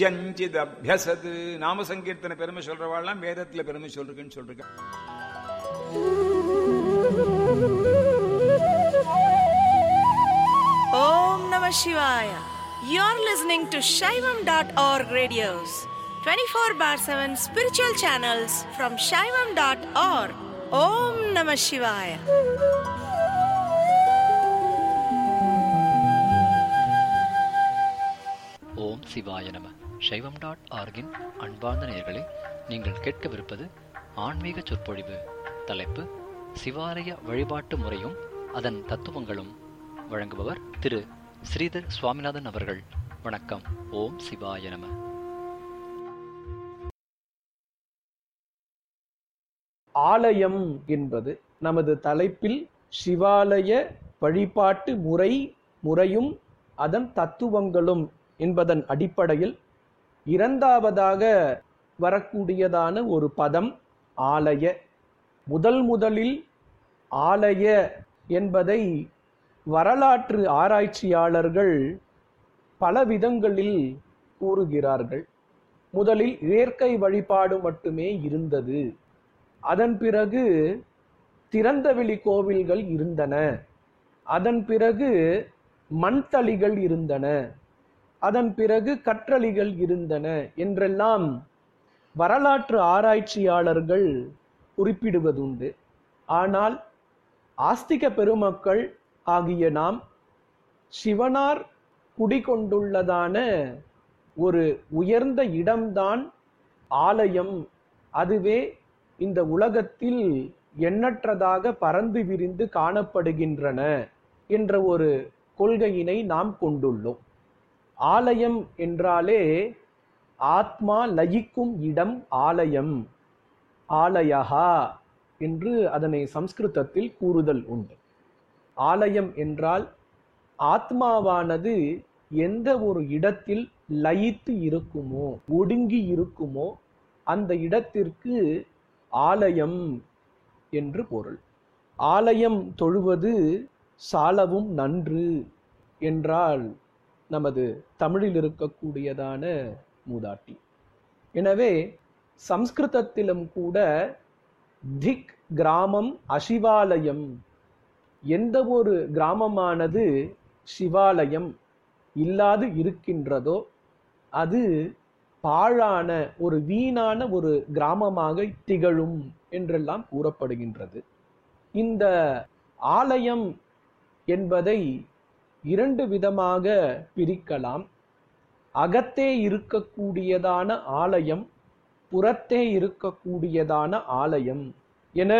யஞ்சித் அபியசது நாம சங்கீர்த்தன பெருமை சொல்றவாள்லாம் வேதத்துல பெருமை சொல்றதுன்னு சொல்றேன் Om Namah Shivaya. You're listening to Shaivam.org radios, 24 bar 7 spiritual channels from Shaivam.org. Om Namah Shivaya. ஓம் சிவாய நம சைவம் டாட் ஆர்கின் அன்பார்ந்த நேயர்களே நீங்கள் கேட்கவிருப்பது ஆன்மீக சொற்பொழிவு தலைப்பு சிவாலய வழிபாட்டு முறையும் அதன் தத்துவங்களும் வழங்குபவர் திரு ஸ்ரீதர் சுவாமிநாதன் அவர்கள் வணக்கம் ஓம் சிவாய நம ஆலயம் என்பது நமது தலைப்பில் சிவாலய வழிபாட்டு முறை முறையும் அதன் தத்துவங்களும் என்பதன் அடிப்படையில் இரண்டாவதாக வரக்கூடியதான ஒரு பதம் ஆலய முதல் முதலில் ஆலய என்பதை வரலாற்று ஆராய்ச்சியாளர்கள் பல விதங்களில் கூறுகிறார்கள் முதலில் இயற்கை வழிபாடு மட்டுமே இருந்தது அதன் பிறகு திறந்தவெளி கோவில்கள் இருந்தன அதன் பிறகு மண்தளிகள் இருந்தன அதன் பிறகு கற்றளிகள் இருந்தன என்றெல்லாம் வரலாற்று ஆராய்ச்சியாளர்கள் குறிப்பிடுவதுண்டு ஆனால் ஆஸ்திக பெருமக்கள் ஆகிய நாம் சிவனார் குடிகொண்டுள்ளதான ஒரு உயர்ந்த இடம்தான் ஆலயம் அதுவே இந்த உலகத்தில் எண்ணற்றதாக பறந்து விரிந்து காணப்படுகின்றன என்ற ஒரு கொள்கையினை நாம் கொண்டுள்ளோம் ஆலயம் என்றாலே ஆத்மா லயிக்கும் இடம் ஆலயம் ஆலயஹா என்று அதனை சம்ஸ்கிருதத்தில் கூறுதல் உண்டு ஆலயம் என்றால் ஆத்மாவானது எந்த ஒரு இடத்தில் லயித்து இருக்குமோ ஒடுங்கி இருக்குமோ அந்த இடத்திற்கு ஆலயம் என்று பொருள் ஆலயம் தொழுவது சாலவும் நன்று என்றால் நமது தமிழில் இருக்கக்கூடியதான மூதாட்டி எனவே சம்ஸ்கிருதத்திலும் கூட திக் கிராமம் அசிவாலயம் எந்த ஒரு கிராமமானது சிவாலயம் இல்லாது இருக்கின்றதோ அது பாழான ஒரு வீணான ஒரு கிராமமாக திகழும் என்றெல்லாம் கூறப்படுகின்றது இந்த ஆலயம் என்பதை இரண்டு விதமாக பிரிக்கலாம் அகத்தே இருக்கக்கூடியதான ஆலயம் புறத்தே இருக்கக்கூடியதான ஆலயம் என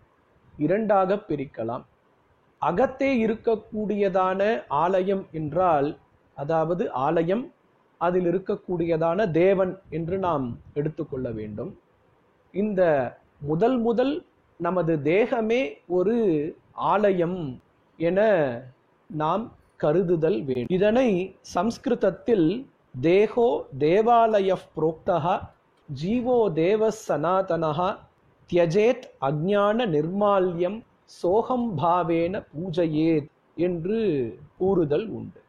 இரண்டாக பிரிக்கலாம் அகத்தே இருக்கக்கூடியதான ஆலயம் என்றால் அதாவது ஆலயம் அதில் இருக்கக்கூடியதான தேவன் என்று நாம் எடுத்துக்கொள்ள வேண்டும் இந்த முதல் முதல் நமது தேகமே ஒரு ஆலயம் என நாம் கருதுதல் வேண்டும் இதனை சம்ஸ்கிருதத்தில் தேகோ தேவாலய புரோக்தா ஜீவோ தேவ சனாதனஹா தியஜேத் அஜ்ஞான நிர்மால்யம் சோகம் பாவேன பூஜையேத் என்று கூறுதல் உண்டு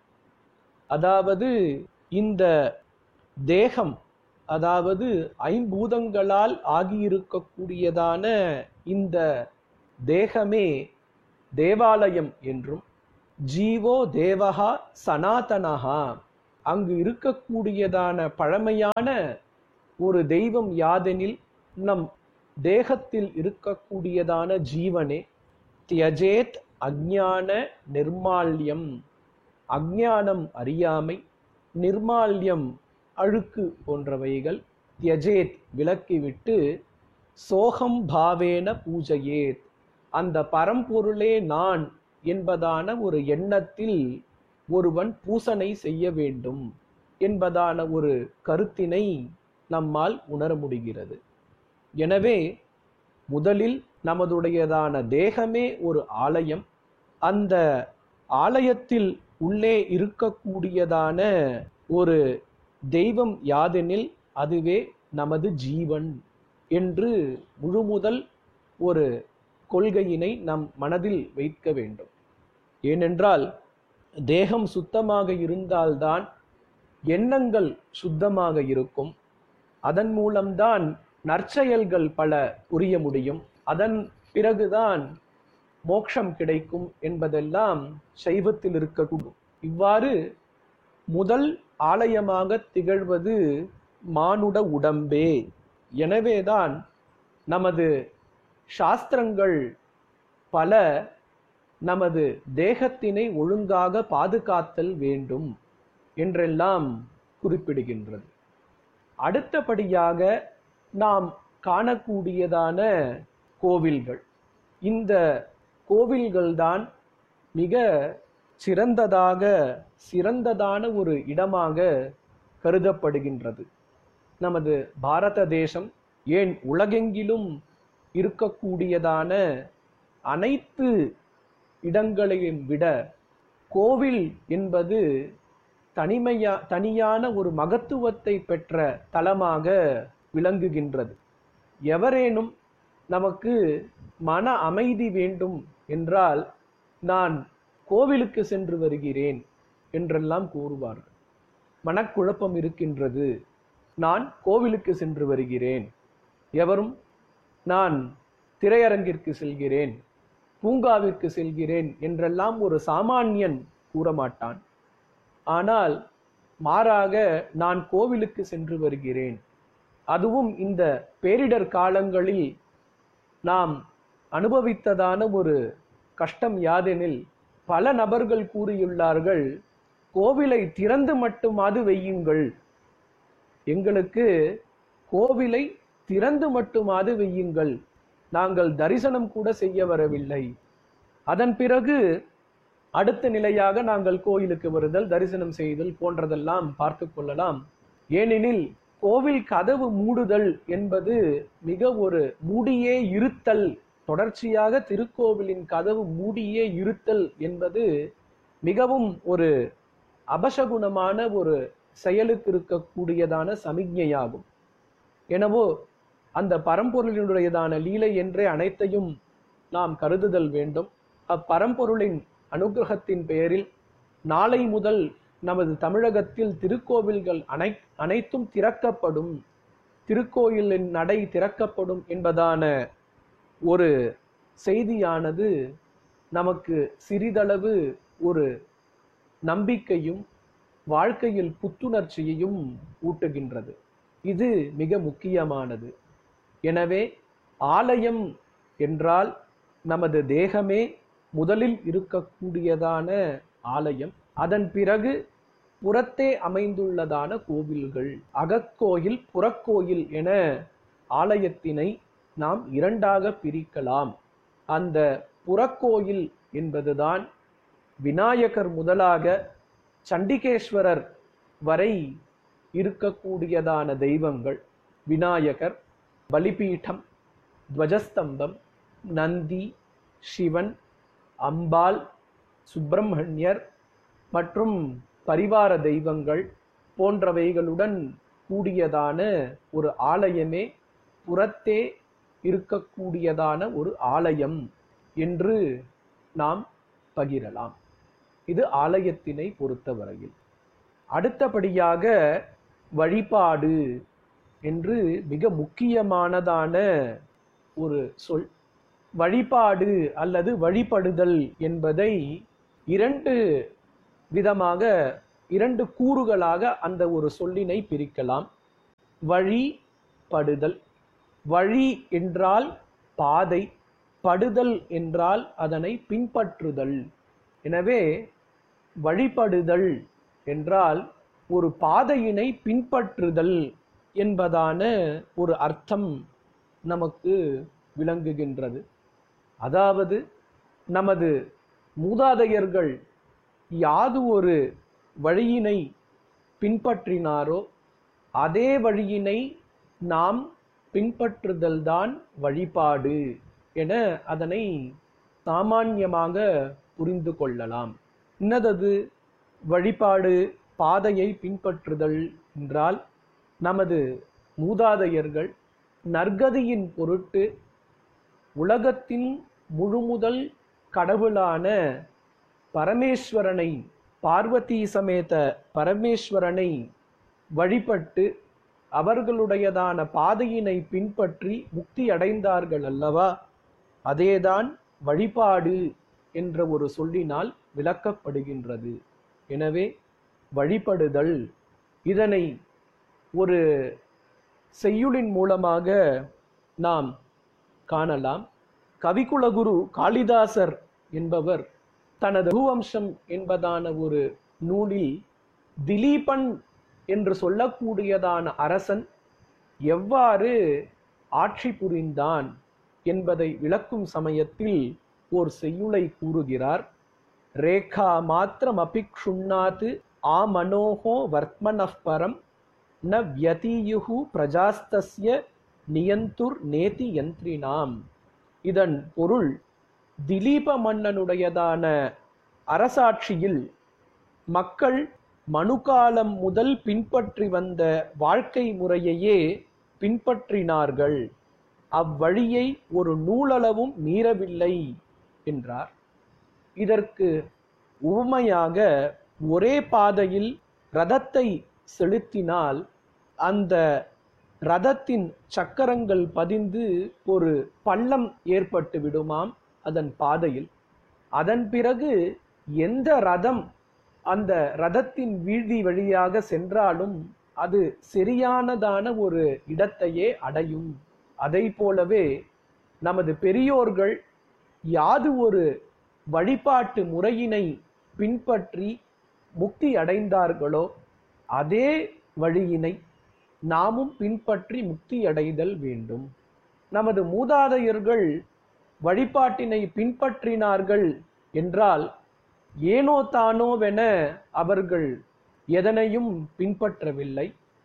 அதாவது இந்த தேகம் அதாவது ஐம்பூதங்களால் ஆகியிருக்கக்கூடியதான இந்த தேகமே தேவாலயம் என்றும் ஜீவோ தேவகா சனாதனஹா அங்கு இருக்கக்கூடியதான பழமையான ஒரு தெய்வம் யாதெனில் நம் தேகத்தில் இருக்கக்கூடியதான ஜீவனே தியஜேத் அஜ்ஞான நிர்மால்யம் அஜ்ஞானம் அறியாமை நிர்மால்யம் அழுக்கு போன்றவைகள் தியஜேத் விலக்கிவிட்டு சோகம் பாவேன பூஜையேத் அந்த பரம்பொருளே நான் என்பதான ஒரு எண்ணத்தில் ஒருவன் பூசனை செய்ய வேண்டும் என்பதான ஒரு கருத்தினை நம்மால் உணர முடிகிறது எனவே முதலில் நமதுடையதான தேகமே ஒரு ஆலயம் அந்த ஆலயத்தில் உள்ளே இருக்கக்கூடியதான ஒரு தெய்வம் யாதெனில் அதுவே நமது ஜீவன் என்று முழுமுதல் ஒரு கொள்கையினை நம் மனதில் வைக்க வேண்டும் ஏனென்றால் தேகம் சுத்தமாக இருந்தால்தான் எண்ணங்கள் சுத்தமாக இருக்கும் அதன் மூலம்தான் நற்செயல்கள் பல புரிய முடியும் அதன் பிறகுதான் மோட்சம் கிடைக்கும் என்பதெல்லாம் சைவத்தில் இருக்கக்கூடும் இவ்வாறு முதல் ஆலயமாக திகழ்வது மானுட உடம்பே எனவேதான் நமது சாஸ்திரங்கள் பல நமது தேகத்தினை ஒழுங்காக பாதுகாத்தல் வேண்டும் என்றெல்லாம் குறிப்பிடுகின்றது அடுத்தபடியாக நாம் காணக்கூடியதான கோவில்கள் இந்த கோவில்கள்தான் மிக சிறந்ததாக சிறந்ததான ஒரு இடமாக கருதப்படுகின்றது நமது பாரத தேசம் ஏன் உலகெங்கிலும் இருக்கக்கூடியதான அனைத்து இடங்களையும் விட கோவில் என்பது தனிமையா தனியான ஒரு மகத்துவத்தை பெற்ற தலமாக விளங்குகின்றது எவரேனும் நமக்கு மன அமைதி வேண்டும் என்றால் நான் கோவிலுக்கு சென்று வருகிறேன் என்றெல்லாம் கூறுவார்கள் மனக்குழப்பம் இருக்கின்றது நான் கோவிலுக்கு சென்று வருகிறேன் எவரும் நான் திரையரங்கிற்கு செல்கிறேன் பூங்காவிற்கு செல்கிறேன் என்றெல்லாம் ஒரு சாமானியன் கூறமாட்டான் ஆனால் மாறாக நான் கோவிலுக்கு சென்று வருகிறேன் அதுவும் இந்த பேரிடர் காலங்களில் நாம் அனுபவித்ததான ஒரு கஷ்டம் யாதெனில் பல நபர்கள் கூறியுள்ளார்கள் கோவிலை திறந்து மட்டுமாது வையுங்கள் எங்களுக்கு கோவிலை திறந்து மட்டுமாது வையுங்கள் நாங்கள் தரிசனம் கூட செய்ய வரவில்லை அதன் பிறகு அடுத்த நிலையாக நாங்கள் கோயிலுக்கு வருதல் தரிசனம் செய்தல் போன்றதெல்லாம் பார்த்து கொள்ளலாம் ஏனெனில் கோவில் கதவு மூடுதல் என்பது மிக ஒரு மூடியே இருத்தல் தொடர்ச்சியாக திருக்கோவிலின் கதவு மூடியே இருத்தல் என்பது மிகவும் ஒரு அபசகுணமான ஒரு செயலுக்கு இருக்கக்கூடியதான சமிக்ஞையாகும் எனவோ அந்த பரம்பொருளினுடையதான லீலை என்றே அனைத்தையும் நாம் கருதுதல் வேண்டும் அப்பரம்பொருளின் அனுகிரகத்தின் பெயரில் நாளை முதல் நமது தமிழகத்தில் திருக்கோவில்கள் அனை அனைத்தும் திறக்கப்படும் திருக்கோயிலின் நடை திறக்கப்படும் என்பதான ஒரு செய்தியானது நமக்கு சிறிதளவு ஒரு நம்பிக்கையும் வாழ்க்கையில் புத்துணர்ச்சியையும் ஊட்டுகின்றது இது மிக முக்கியமானது எனவே ஆலயம் என்றால் நமது தேகமே முதலில் இருக்கக்கூடியதான ஆலயம் அதன் பிறகு புறத்தே அமைந்துள்ளதான கோவில்கள் அகக்கோயில் புறக்கோயில் என ஆலயத்தினை நாம் இரண்டாக பிரிக்கலாம் அந்த புறக்கோயில் என்பதுதான் விநாயகர் முதலாக சண்டிகேஸ்வரர் வரை இருக்கக்கூடியதான தெய்வங்கள் விநாயகர் பலிபீடம் துவஜஸ்தம்பம் நந்தி சிவன் அம்பாள் சுப்பிரமணியர் மற்றும் பரிவார தெய்வங்கள் போன்றவைகளுடன் கூடியதான ஒரு ஆலயமே புறத்தே இருக்கக்கூடியதான ஒரு ஆலயம் என்று நாம் பகிரலாம் இது ஆலயத்தினை பொறுத்தவரையில் அடுத்தபடியாக வழிபாடு என்று மிக முக்கியமானதான ஒரு சொல் வழிபாடு அல்லது வழிபடுதல் என்பதை இரண்டு விதமாக இரண்டு கூறுகளாக அந்த ஒரு சொல்லினை பிரிக்கலாம் வழிபடுதல் வழி என்றால் பாதை படுதல் என்றால் அதனை பின்பற்றுதல் எனவே வழிபடுதல் என்றால் ஒரு பாதையினை பின்பற்றுதல் என்பதான ஒரு அர்த்தம் நமக்கு விளங்குகின்றது அதாவது நமது மூதாதையர்கள் யாது ஒரு வழியினை பின்பற்றினாரோ அதே வழியினை நாம் பின்பற்றுதல்தான் வழிபாடு என அதனை சாமான்யமாக புரிந்து கொள்ளலாம் இன்னதது வழிபாடு பாதையை பின்பற்றுதல் என்றால் நமது மூதாதையர்கள் நற்கதியின் பொருட்டு உலகத்தின் முழுமுதல் கடவுளான பரமேஸ்வரனை பார்வதி சமேத பரமேஸ்வரனை வழிபட்டு அவர்களுடையதான பாதையினை பின்பற்றி முக்தி அடைந்தார்கள் அல்லவா அதேதான் வழிபாடு என்ற ஒரு சொல்லினால் விளக்கப்படுகின்றது எனவே வழிபடுதல் இதனை ஒரு செய்யுளின் மூலமாக நாம் காணலாம் கவிகுலகுரு காளிதாசர் என்பவர் தனது ரகுவம்சம் என்பதான ஒரு நூலில் திலீபன் என்று சொல்லக்கூடியதான அரசன் எவ்வாறு ஆட்சி புரிந்தான் என்பதை விளக்கும் சமயத்தில் ஓர் செய்யுளை கூறுகிறார் ரேகா மாத்திரம் அபிக்ஷுண்ணாத்து ஆ மனோகோ வர்த்மனப் பரம் ந வியதீயுகு பிரஜாஸ்தஸ்ய நியந்துர் நேதி யந்திரினாம் இதன் பொருள் திலீப மன்னனுடையதான அரசாட்சியில் மக்கள் மனுகாலம் முதல் பின்பற்றி வந்த வாழ்க்கை முறையையே பின்பற்றினார்கள் அவ்வழியை ஒரு நூலளவும் மீறவில்லை என்றார் இதற்கு உவமையாக ஒரே பாதையில் ரதத்தை செலுத்தினால் அந்த ரதத்தின் சக்கரங்கள் பதிந்து ஒரு பள்ளம் ஏற்பட்டு விடுமாம் அதன் பாதையில் அதன் பிறகு எந்த ரதம் அந்த ரதத்தின் வீதி வழியாக சென்றாலும் அது சரியானதான ஒரு இடத்தையே அடையும் அதை போலவே நமது பெரியோர்கள் யாது ஒரு வழிபாட்டு முறையினை பின்பற்றி முக்தி அடைந்தார்களோ அதே வழியினை நாமும் பின்பற்றி முக்தி அடைதல் வேண்டும் நமது மூதாதையர்கள் வழிபாட்டினை பின்பற்றினார்கள் என்றால் ஏனோ தானோவென அவர்கள் எதனையும் பின்பற்றவில்லை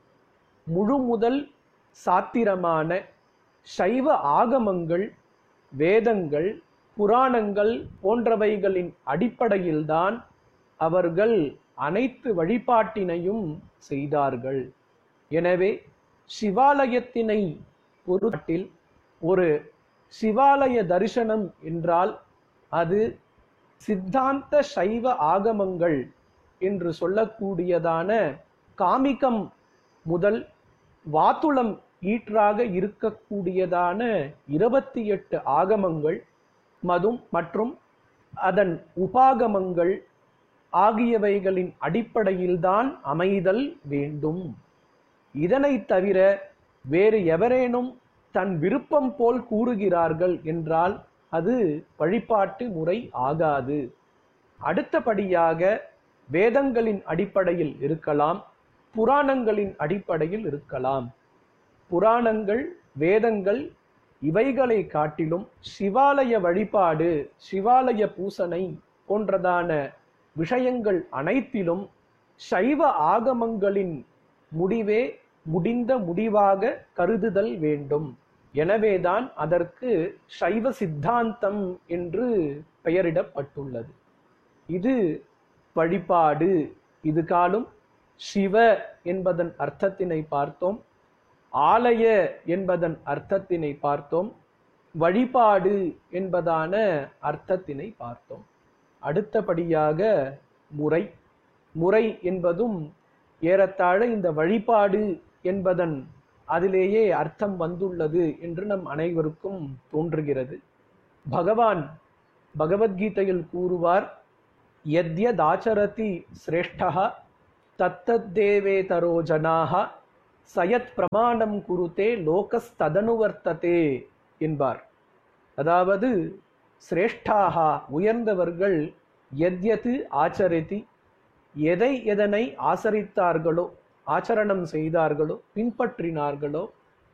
முழு முதல் சாத்திரமான சைவ ஆகமங்கள் வேதங்கள் புராணங்கள் போன்றவைகளின் அடிப்படையில்தான் அவர்கள் அனைத்து வழிபாட்டினையும் செய்தார்கள் எனவே சிவாலயத்தினை பொருட்டில் ஒரு சிவாலய தரிசனம் என்றால் அது சித்தாந்த சைவ ஆகமங்கள் என்று சொல்லக்கூடியதான காமிகம் முதல் வாத்துளம் ஈற்றாக இருக்கக்கூடியதான இருபத்தி எட்டு ஆகமங்கள் மதும் மற்றும் அதன் உபாகமங்கள் ஆகியவைகளின் அடிப்படையில்தான் அமைதல் வேண்டும் இதனைத் தவிர வேறு எவரேனும் தன் விருப்பம் போல் கூறுகிறார்கள் என்றால் அது வழிபாட்டு முறை ஆகாது அடுத்தபடியாக வேதங்களின் அடிப்படையில் இருக்கலாம் புராணங்களின் அடிப்படையில் இருக்கலாம் புராணங்கள் வேதங்கள் இவைகளை காட்டிலும் சிவாலய வழிபாடு சிவாலய பூசனை போன்றதான விஷயங்கள் அனைத்திலும் சைவ ஆகமங்களின் முடிவே முடிந்த முடிவாக கருதுதல் வேண்டும் எனவேதான் அதற்கு சைவ சித்தாந்தம் என்று பெயரிடப்பட்டுள்ளது இது வழிபாடு இது காலும் சிவ என்பதன் அர்த்தத்தினை பார்த்தோம் ஆலய என்பதன் அர்த்தத்தினை பார்த்தோம் வழிபாடு என்பதான அர்த்தத்தினை பார்த்தோம் அடுத்தபடியாக முறை முறை என்பதும் ஏறத்தாழ இந்த வழிபாடு என்பதன் அதிலேயே அர்த்தம் வந்துள்ளது என்று நம் அனைவருக்கும் தோன்றுகிறது பகவான் பகவத்கீதையில் கூறுவார் யத்யதாச்சரதி சிரேஷ்டா தத்தத்தேவேதரோ ஜனாக சயத் பிரமாணம் குருதே லோகஸ்ததனுவர்த்ததே என்பார் அதாவது சிரேஷ்டாகா உயர்ந்தவர்கள் எத்யது ஆச்சரித்தி எதை எதனை ஆசரித்தார்களோ ஆச்சரணம் செய்தார்களோ பின்பற்றினார்களோ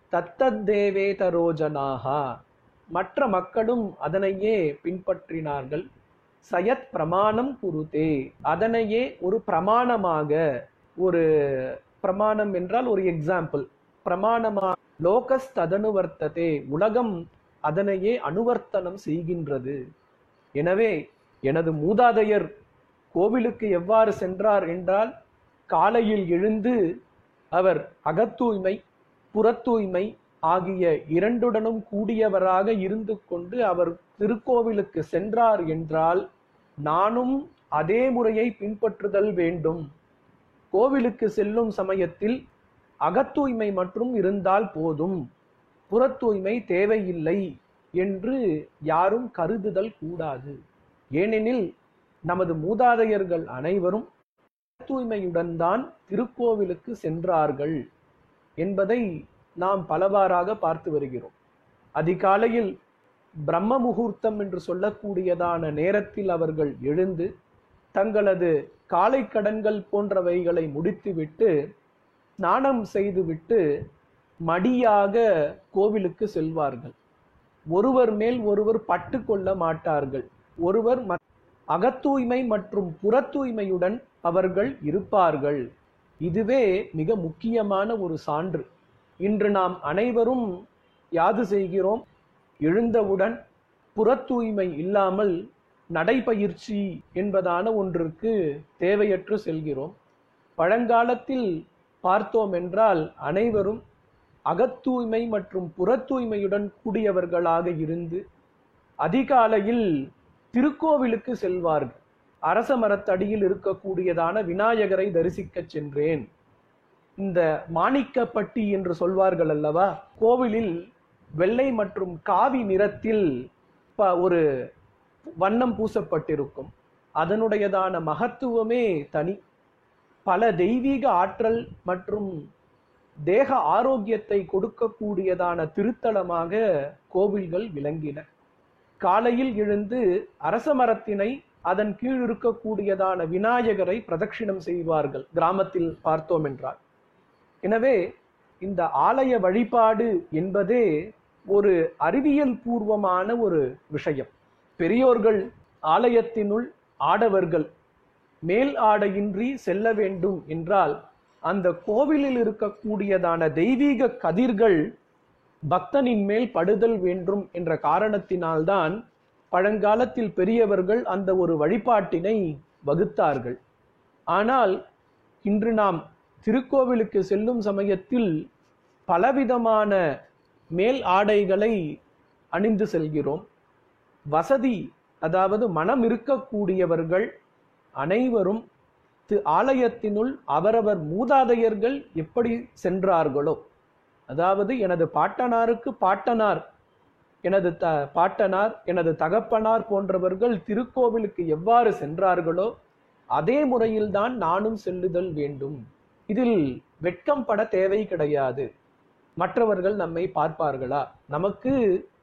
தத்தத்தேவேதரோஜனாகா மற்ற மக்களும் அதனையே பின்பற்றினார்கள் சயத் பிரமாணம் குருதே அதனையே ஒரு பிரமாணமாக ஒரு பிரமாணம் என்றால் ஒரு எக்ஸாம்பிள் பிரமாணமா லோகஸ் ததனுவர்த்ததே உலகம் அதனையே அனுவர்த்தனம் செய்கின்றது எனவே எனது மூதாதையர் கோவிலுக்கு எவ்வாறு சென்றார் என்றால் காலையில் எழுந்து அவர் அகத்தூய்மை புறத்தூய்மை ஆகிய இரண்டுடனும் கூடியவராக இருந்து கொண்டு அவர் திருக்கோவிலுக்கு சென்றார் என்றால் நானும் அதே முறையை பின்பற்றுதல் வேண்டும் கோவிலுக்கு செல்லும் சமயத்தில் அகத்தூய்மை மற்றும் இருந்தால் போதும் புறத்தூய்மை தேவையில்லை என்று யாரும் கருதுதல் கூடாது ஏனெனில் நமது மூதாதையர்கள் அனைவரும் தூய்மையுடன் தான் திருக்கோவிலுக்கு சென்றார்கள் என்பதை நாம் பலவாறாக பார்த்து வருகிறோம் அதிகாலையில் பிரம்ம முகூர்த்தம் என்று சொல்லக்கூடியதான நேரத்தில் அவர்கள் எழுந்து தங்களது காலை கடன்கள் போன்றவைகளை முடித்துவிட்டு ஸ்நானம் செய்துவிட்டு மடியாக கோவிலுக்கு செல்வார்கள் ஒருவர் மேல் ஒருவர் பட்டு கொள்ள மாட்டார்கள் ஒருவர் மத்- அகத்தூய்மை மற்றும் புறத்தூய்மையுடன் அவர்கள் இருப்பார்கள் இதுவே மிக முக்கியமான ஒரு சான்று இன்று நாம் அனைவரும் யாது செய்கிறோம் எழுந்தவுடன் புறத்தூய்மை இல்லாமல் நடைபயிற்சி என்பதான ஒன்றிற்கு தேவையற்று செல்கிறோம் பழங்காலத்தில் பார்த்தோம் என்றால் அனைவரும் அகத்தூய்மை மற்றும் புறத்தூய்மையுடன் கூடியவர்களாக இருந்து அதிகாலையில் திருக்கோவிலுக்கு செல்வார்கள் அரச மரத்தடியில் இருக்கக்கூடியதான விநாயகரை தரிசிக்கச் சென்றேன் இந்த மாணிக்கப்பட்டி என்று சொல்வார்கள் அல்லவா கோவிலில் வெள்ளை மற்றும் காவி நிறத்தில் ப- ஒரு வண்ணம் பூசப்பட்டிருக்கும் அதனுடையதான மகத்துவமே தனி பல தெய்வீக ஆற்றல் மற்றும் தேக ஆரோக்கியத்தை கொடுக்கக்கூடியதான திருத்தலமாக கோவில்கள் விளங்கின காலையில் எழுந்து அரச மரத்தினை அதன் கீழ் இருக்கக்கூடியதான விநாயகரை பிரதட்சிணம் செய்வார்கள் கிராமத்தில் பார்த்தோம் என்றால் எனவே இந்த ஆலய வழிபாடு என்பதே ஒரு அறிவியல் பூர்வமான ஒரு விஷயம் பெரியோர்கள் ஆலயத்தினுள் ஆடவர்கள் மேல் ஆடையின்றி செல்ல வேண்டும் என்றால் அந்த கோவிலில் இருக்கக்கூடியதான தெய்வீக கதிர்கள் பக்தனின் மேல் படுதல் வேண்டும் என்ற காரணத்தினால்தான் பழங்காலத்தில் பெரியவர்கள் அந்த ஒரு வழிபாட்டினை வகுத்தார்கள் ஆனால் இன்று நாம் திருக்கோவிலுக்கு செல்லும் சமயத்தில் பலவிதமான மேல் ஆடைகளை அணிந்து செல்கிறோம் வசதி அதாவது மனம் இருக்கக்கூடியவர்கள் அனைவரும் தி- ஆலயத்தினுள் அவரவர் மூதாதையர்கள் எப்படி சென்றார்களோ அதாவது எனது பாட்டனாருக்கு பாட்டனார் எனது த பாட்டனார் எனது தகப்பனார் போன்றவர்கள் திருக்கோவிலுக்கு எவ்வாறு சென்றார்களோ அதே முறையில்தான் நானும் செல்லுதல் வேண்டும் இதில் வெட்கம் பட தேவை கிடையாது மற்றவர்கள் நம்மை பார்ப்பார்களா நமக்கு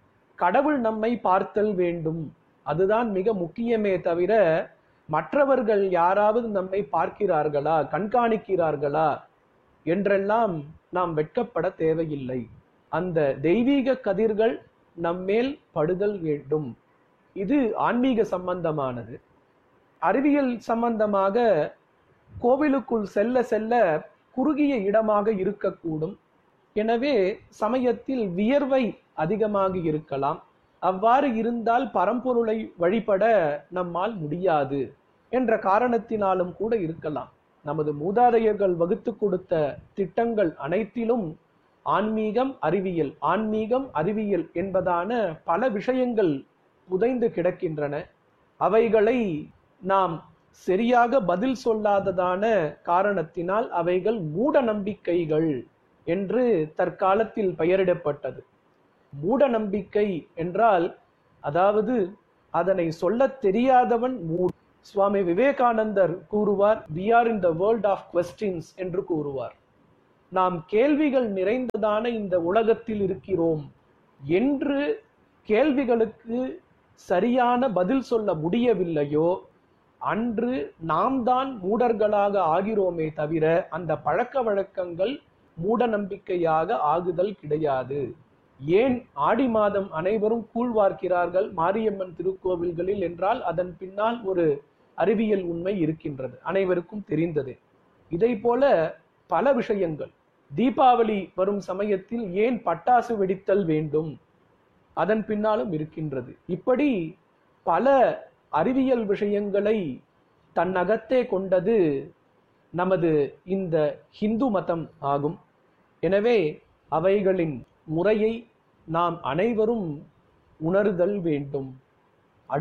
கடவுள் நம்மை பார்த்தல் வேண்டும் அதுதான் மிக முக்கியமே தவிர மற்றவர்கள் யாராவது நம்மை பார்க்கிறார்களா கண்காணிக்கிறார்களா என்றெல்லாம் நாம் வெட்கப்பட தேவையில்லை அந்த தெய்வீக கதிர்கள் நம்மேல் படுதல் வேண்டும் இது ஆன்மீக சம்பந்தமானது அறிவியல் சம்பந்தமாக கோவிலுக்குள் செல்ல செல்ல குறுகிய இடமாக இருக்கக்கூடும் எனவே சமயத்தில் வியர்வை அதிகமாக இருக்கலாம் அவ்வாறு இருந்தால் பரம்பொருளை வழிபட நம்மால் முடியாது என்ற காரணத்தினாலும் கூட இருக்கலாம் நமது மூதாதையர்கள் வகுத்து கொடுத்த திட்டங்கள் அனைத்திலும் ஆன்மீகம் அறிவியல் ஆன்மீகம் அறிவியல் என்பதான பல விஷயங்கள் புதைந்து கிடக்கின்றன அவைகளை நாம் சரியாக பதில் சொல்லாததான காரணத்தினால் அவைகள் மூட நம்பிக்கைகள் என்று தற்காலத்தில் பெயரிடப்பட்டது மூட நம்பிக்கை என்றால் அதாவது அதனை சொல்லத் தெரியாதவன் மூட சுவாமி விவேகானந்தர் கூறுவார் we are in the world of questions என்று கூறுவார் நாம் கேள்விகள் நிறைந்ததான இந்த உலகத்தில் இருக்கிறோம் என்று கேள்விகளுக்கு சரியான பதில் சொல்ல முடியவில்லையோ அன்று நாம் தான் மூடர்களாக ஆகிறோமே தவிர அந்த பழக்க வழக்கங்கள் மூட நம்பிக்கையாக ஆகுதல் கிடையாது ஏன் ஆடி மாதம் அனைவரும் கூழ்வார்க்கிறார்கள் மாரியம்மன் திருக்கோவில்களில் என்றால் அதன் பின்னால் ஒரு அறிவியல் உண்மை இருக்கின்றது அனைவருக்கும் தெரிந்தது இதை போல பல விஷயங்கள் தீபாவளி வரும் சமயத்தில் ஏன் பட்டாசு வெடித்தல் வேண்டும் அதன் பின்னாலும் இருக்கின்றது இப்படி பல அறிவியல் விஷயங்களை தன்னகத்தே கொண்டது நமது இந்த ஹிந்து மதம் ஆகும் எனவே அவைகளின் முறையை நாம் அனைவரும் உணர்தல் வேண்டும்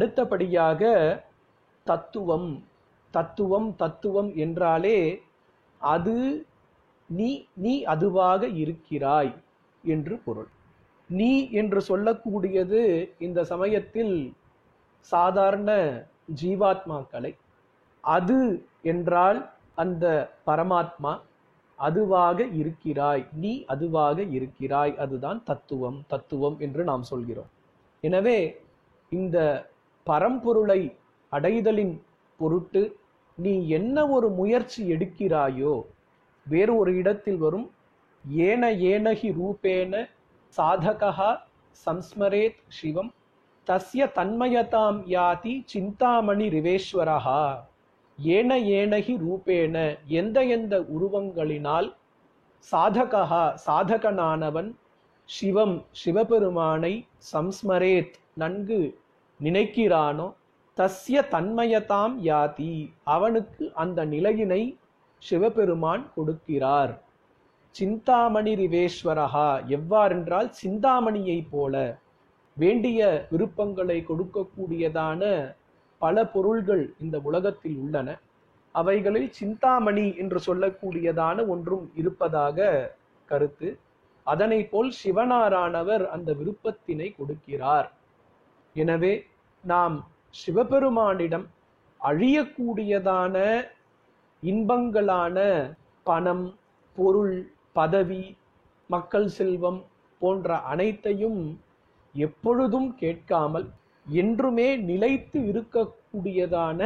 அடுத்தபடியாக தத்துவம் தத்துவம் தத்துவம் என்றாலே அது நீ நீ அதுவாக இருக்கிறாய் என்று பொருள் நீ என்று சொல்லக்கூடியது இந்த சமயத்தில் சாதாரண ஜீவாத்மாக்களை அது என்றால் அந்த பரமாத்மா அதுவாக இருக்கிறாய் நீ அதுவாக இருக்கிறாய் அதுதான் தத்துவம் தத்துவம் என்று நாம் சொல்கிறோம் எனவே இந்த பரம்பொருளை அடைதலின் பொருட்டு நீ என்ன ஒரு முயற்சி எடுக்கிறாயோ வேறு ஒரு இடத்தில் வரும் ஏன ஏனகி ரூபேன சாதகா சம்ஸ்மரேத் சிவம் தஸ்ய தன்மயதாம் யாதி சிந்தாமணி ரிவேஸ்வரஹா ஏன ஏனகி ரூபேன எந்த எந்த உருவங்களினால் சாதகா சாதகனானவன் சிவம் சிவபெருமானை சம்ஸ்மரேத் நன்கு நினைக்கிறானோ தஸ்ய தன்மயதாம் யாதி அவனுக்கு அந்த நிலையினை சிவபெருமான் கொடுக்கிறார் சிந்தாமணி ரிவேஸ்வரஹா எவ்வாறென்றால் சிந்தாமணியை போல வேண்டிய விருப்பங்களை கொடுக்கக்கூடியதான பல பொருள்கள் இந்த உலகத்தில் உள்ளன அவைகளில் சிந்தாமணி என்று சொல்லக்கூடியதான ஒன்றும் இருப்பதாக கருத்து அதனை போல் சிவனாரானவர் அந்த விருப்பத்தினை கொடுக்கிறார் எனவே நாம் சிவபெருமானிடம் அழியக்கூடியதான இன்பங்களான பணம் பொருள் பதவி மக்கள் செல்வம் போன்ற அனைத்தையும் எப்பொழுதும் கேட்காமல் என்றுமே நிலைத்து இருக்கக்கூடியதான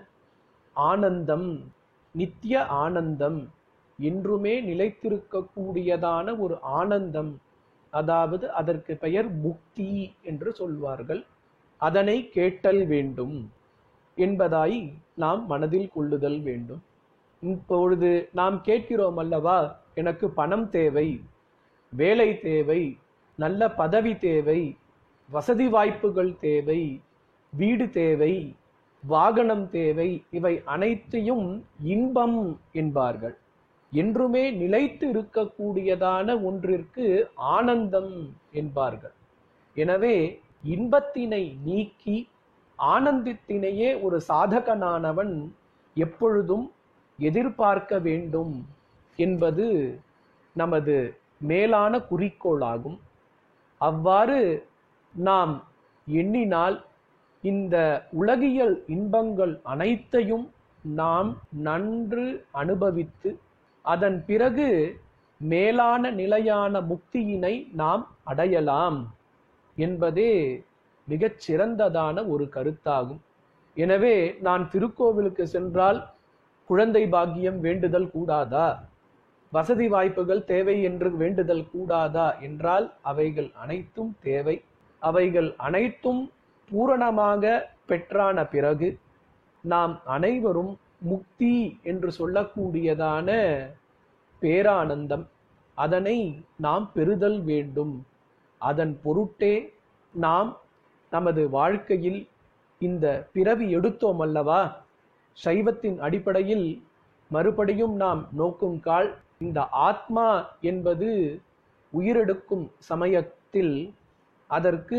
ஆனந்தம் நித்திய ஆனந்தம் என்றுமே நிலைத்திருக்கக்கூடியதான ஒரு ஆனந்தம் அதாவது அதற்கு பெயர் முக்தி என்று சொல்வார்கள் அதனை கேட்டல் வேண்டும் என்பதாய் நாம் மனதில் கொள்ளுதல் வேண்டும் இப்பொழுது நாம் கேட்கிறோம் அல்லவா எனக்கு பணம் தேவை வேலை தேவை நல்ல பதவி தேவை வசதி வாய்ப்புகள் தேவை வீடு தேவை வாகனம் தேவை இவை அனைத்தையும் இன்பம் என்பார்கள் என்றுமே நிலைத்து இருக்கக்கூடியதான ஒன்றிற்கு ஆனந்தம் என்பார்கள் எனவே இன்பத்தினை நீக்கி ஆனந்தத்தினையே ஒரு சாதகனானவன் எப்பொழுதும் எதிர்பார்க்க வேண்டும் என்பது நமது மேலான குறிக்கோளாகும் அவ்வாறு நாம் எண்ணினால் இந்த உலகியல் இன்பங்கள் அனைத்தையும் நாம் நன்று அனுபவித்து அதன் பிறகு மேலான நிலையான முக்தியினை நாம் அடையலாம் என்பதே மிகச் சிறந்ததான ஒரு கருத்தாகும் எனவே நான் திருக்கோவிலுக்கு சென்றால் குழந்தை பாக்கியம் வேண்டுதல் கூடாதா வசதி வாய்ப்புகள் தேவை என்று வேண்டுதல் கூடாதா என்றால் அவைகள் அனைத்தும் தேவை அவைகள் அனைத்தும் பூரணமாக பெற்றான பிறகு நாம் அனைவரும் முக்தி என்று சொல்லக்கூடியதான பேரானந்தம் அதனை நாம் பெறுதல் வேண்டும் அதன் பொருட்டே நாம் நமது வாழ்க்கையில் இந்த பிறவி எடுத்தோம் அல்லவா சைவத்தின் அடிப்படையில் மறுபடியும் நாம் நோக்கும் கால் இந்த ஆத்மா என்பது உயிரெடுக்கும் சமயத்தில் அதற்கு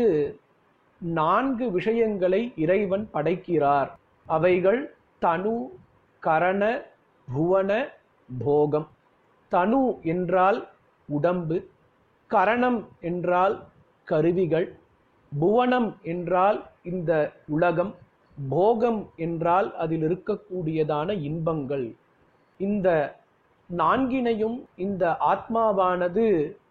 நான்கு விஷயங்களை இறைவன் படைக்கிறார் அவைகள் தனு கரண புவன போகம் தனு என்றால் உடம்பு கரணம் என்றால் கருவிகள் புவனம் என்றால் இந்த உலகம் போகம் என்றால் அதில் இருக்கக்கூடியதான இன்பங்கள் இந்த நான்கினையும் இந்த ஆத்மாவானது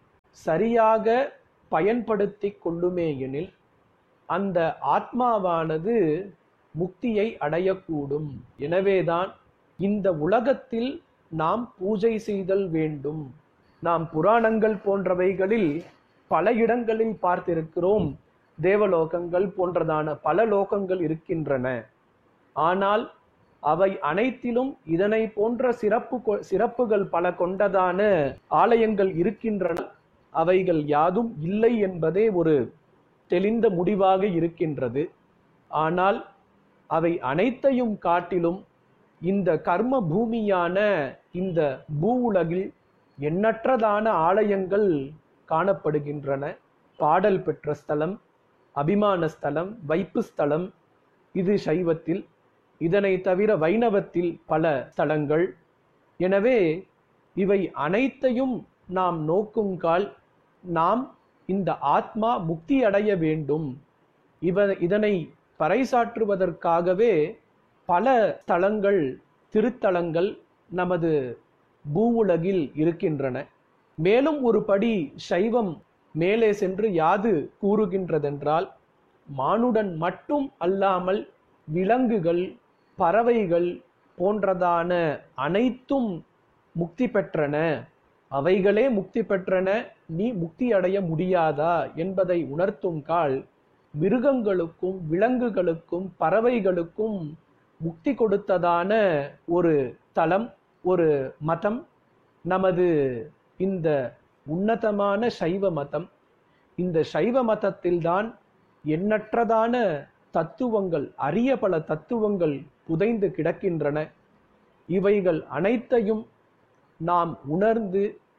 சரியாக பயன்படுத்தி கொள்ளுமே எனில் அந்த ஆத்மாவானது முக்தியை அடையக்கூடும் எனவேதான் இந்த உலகத்தில் நாம் பூஜை செய்தல் வேண்டும் நாம் புராணங்கள் போன்றவைகளில் பல இடங்களில் பார்த்திருக்கிறோம் தேவலோகங்கள் போன்றதான பல லோகங்கள் இருக்கின்றன ஆனால் அவை அனைத்திலும் இதனை போன்ற சிறப்பு கொ- சிறப்புகள் பல கொண்டதான ஆலயங்கள் இருக்கின்றன அவைகள் யாதும் இல்லை என்பதே ஒரு தெளிந்த முடிவாக இருக்கின்றது ஆனால் அவை அனைத்தையும் காட்டிலும் இந்த கர்ம பூமியான இந்த பூ உலகில் எண்ணற்றதான ஆலயங்கள் காணப்படுகின்றன பாடல் பெற்ற ஸ்தலம் அபிமான ஸ்தலம் வைப்பு ஸ்தலம் இது சைவத்தில் இதனை தவிர வைணவத்தில் பல ஸ்தலங்கள் எனவே இவை அனைத்தையும் நாம் நோக்குங்கால் நாம் இந்த ஆத்மா முக்தி அடைய வேண்டும் இவ இதனை பறைசாற்றுவதற்காகவே பல தலங்கள் திருத்தலங்கள் நமது பூவுலகில் இருக்கின்றன மேலும் ஒரு படி சைவம் மேலே சென்று யாது கூறுகின்றதென்றால் மானுடன் மட்டும் அல்லாமல் விலங்குகள் பறவைகள் போன்றதான அனைத்தும் முக்தி பெற்றன அவைகளே முக்தி பெற்றன நீ முக்தி அடைய முடியாதா என்பதை உணர்த்தும் கால் மிருகங்களுக்கும் விலங்குகளுக்கும் பறவைகளுக்கும் முக்தி கொடுத்ததான ஒரு தலம் ஒரு மதம் நமது இந்த உன்னதமான சைவ மதம் இந்த சைவ மதத்தில்தான் எண்ணற்றதான தத்துவங்கள் அரிய பல தத்துவங்கள் புதைந்து கிடக்கின்றன இவைகள் அனைத்தையும் நாம் உணர்ந்து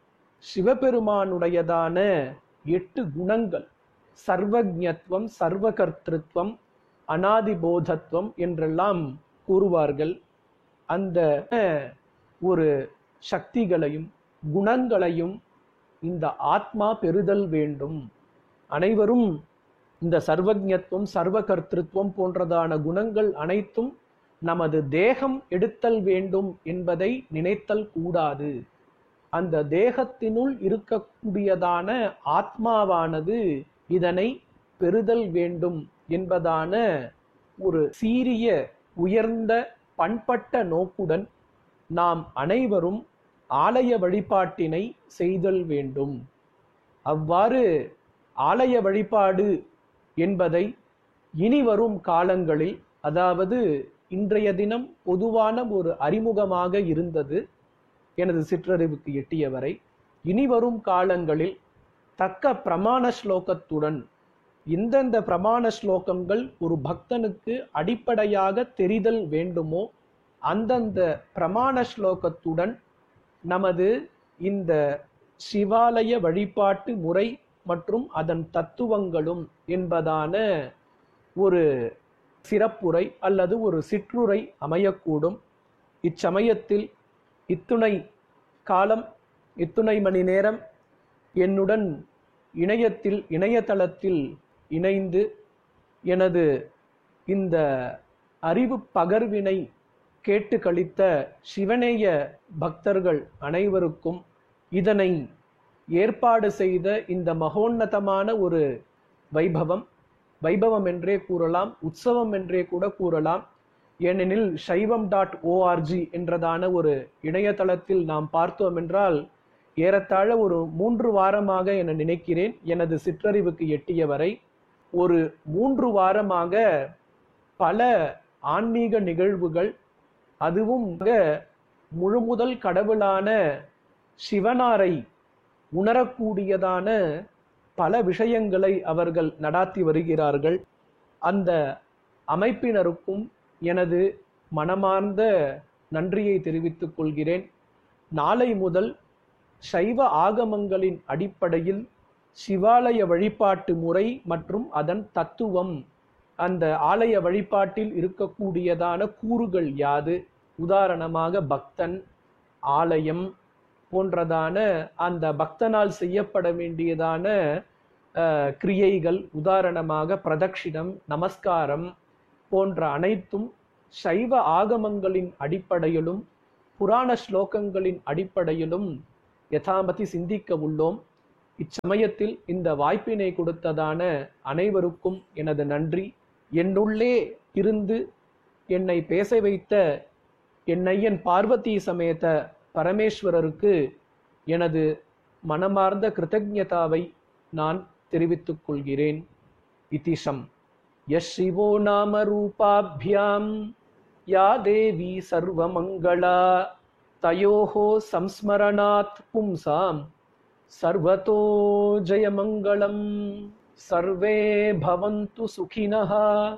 சிவபெருமானுடையதான எட்டு குணங்கள் சர்வஜத்வம் சர்வகர்த்திருவம் அனாதிபோதத்துவம் என்றெல்லாம் கூறுவார்கள் அந்த ஒரு சக்திகளையும் குணங்களையும் இந்த ஆத்மா பெறுதல் வேண்டும் அனைவரும் இந்த சர்வஜத்துவம் சர்வகர்த்திருவம் போன்றதான குணங்கள் அனைத்தும் நமது தேகம் எடுத்தல் வேண்டும் என்பதை நினைத்தல் கூடாது அந்த தேகத்தினுள் இருக்கக்கூடியதான ஆத்மாவானது இதனை பெறுதல் வேண்டும் என்பதான ஒரு சீரிய உயர்ந்த பண்பட்ட நோக்குடன் நாம் அனைவரும் ஆலய வழிபாட்டினை செய்தல் வேண்டும் அவ்வாறு ஆலய வழிபாடு என்பதை இனி வரும் காலங்களில் அதாவது இன்றைய தினம் பொதுவான ஒரு அறிமுகமாக இருந்தது எனது சிற்றறிவுக்கு எட்டியவரை இனி வரும் காலங்களில் தக்க பிரமாண ஸ்லோகத்துடன் எந்தெந்த பிரமாண ஸ்லோகங்கள் ஒரு பக்தனுக்கு அடிப்படையாக தெரிதல் வேண்டுமோ அந்தந்த பிரமாண ஸ்லோகத்துடன் நமது இந்த சிவாலய வழிபாட்டு முறை மற்றும் அதன் தத்துவங்களும் என்பதான ஒரு சிறப்புரை அல்லது ஒரு சிற்றுரை அமையக்கூடும் இச்சமயத்தில் இத்துணை காலம் இத்துணை மணி நேரம் என்னுடன் இணையத்தில் இணையதளத்தில் இணைந்து எனது இந்த அறிவு பகர்வினை கேட்டு கழித்த சிவனேய பக்தர்கள் அனைவருக்கும் இதனை ஏற்பாடு செய்த இந்த மகோன்னதமான ஒரு வைபவம் வைபவம் என்றே கூறலாம் உற்சவம் என்றே கூட கூறலாம் ஏனெனில் சைவம் டாட் ஓஆர்ஜி என்றதான ஒரு இணையதளத்தில் நாம் பார்த்தோம் என்றால் ஏறத்தாழ ஒரு மூன்று வாரமாக என நினைக்கிறேன் எனது சிற்றறிவுக்கு எட்டிய வரை ஒரு மூன்று வாரமாக பல ஆன்மீக நிகழ்வுகள் அதுவும் முழுமுதல் கடவுளான சிவனாரை உணரக்கூடியதான பல விஷயங்களை அவர்கள் நடாத்தி வருகிறார்கள் அந்த அமைப்பினருக்கும் எனது மனமார்ந்த நன்றியை தெரிவித்துக் கொள்கிறேன் நாளை முதல் சைவ ஆகமங்களின் அடிப்படையில் சிவாலய வழிபாட்டு முறை மற்றும் அதன் தத்துவம் அந்த ஆலய வழிபாட்டில் இருக்கக்கூடியதான கூறுகள் யாது உதாரணமாக பக்தன் ஆலயம் போன்றதான அந்த பக்தனால் செய்யப்பட வேண்டியதான அஹ், கிரியைகள் உதாரணமாக பிரதட்சிணம் நமஸ்காரம் போன்ற அனைத்தும் சைவ ஆகமங்களின் அடிப்படையிலும் புராண ஸ்லோகங்களின் அடிப்படையிலும் யதாமதி சிந்திக்க உள்ளோம் இச்சமயத்தில் இந்த வாய்ப்பினை கொடுத்ததான அனைவருக்கும் எனது நன்றி என்னுள்ளே இருந்து என்னை பேச வைத்த என்னையன் பார்வதி சமேத பரமேஸ்வரருக்கு எனது மனமார்ந்த கிருத்தஜதாவை நான் தெரிவித்துக் கொள்கிறேன் இதிஷம் यः शिवो नाम रूपाभ्यां या देवी सर्वमङ्गला तयोः संस्मरणात् पुंसां सर्वतो जयमङ्गलम् सर्वे भवन्तु सुखिनः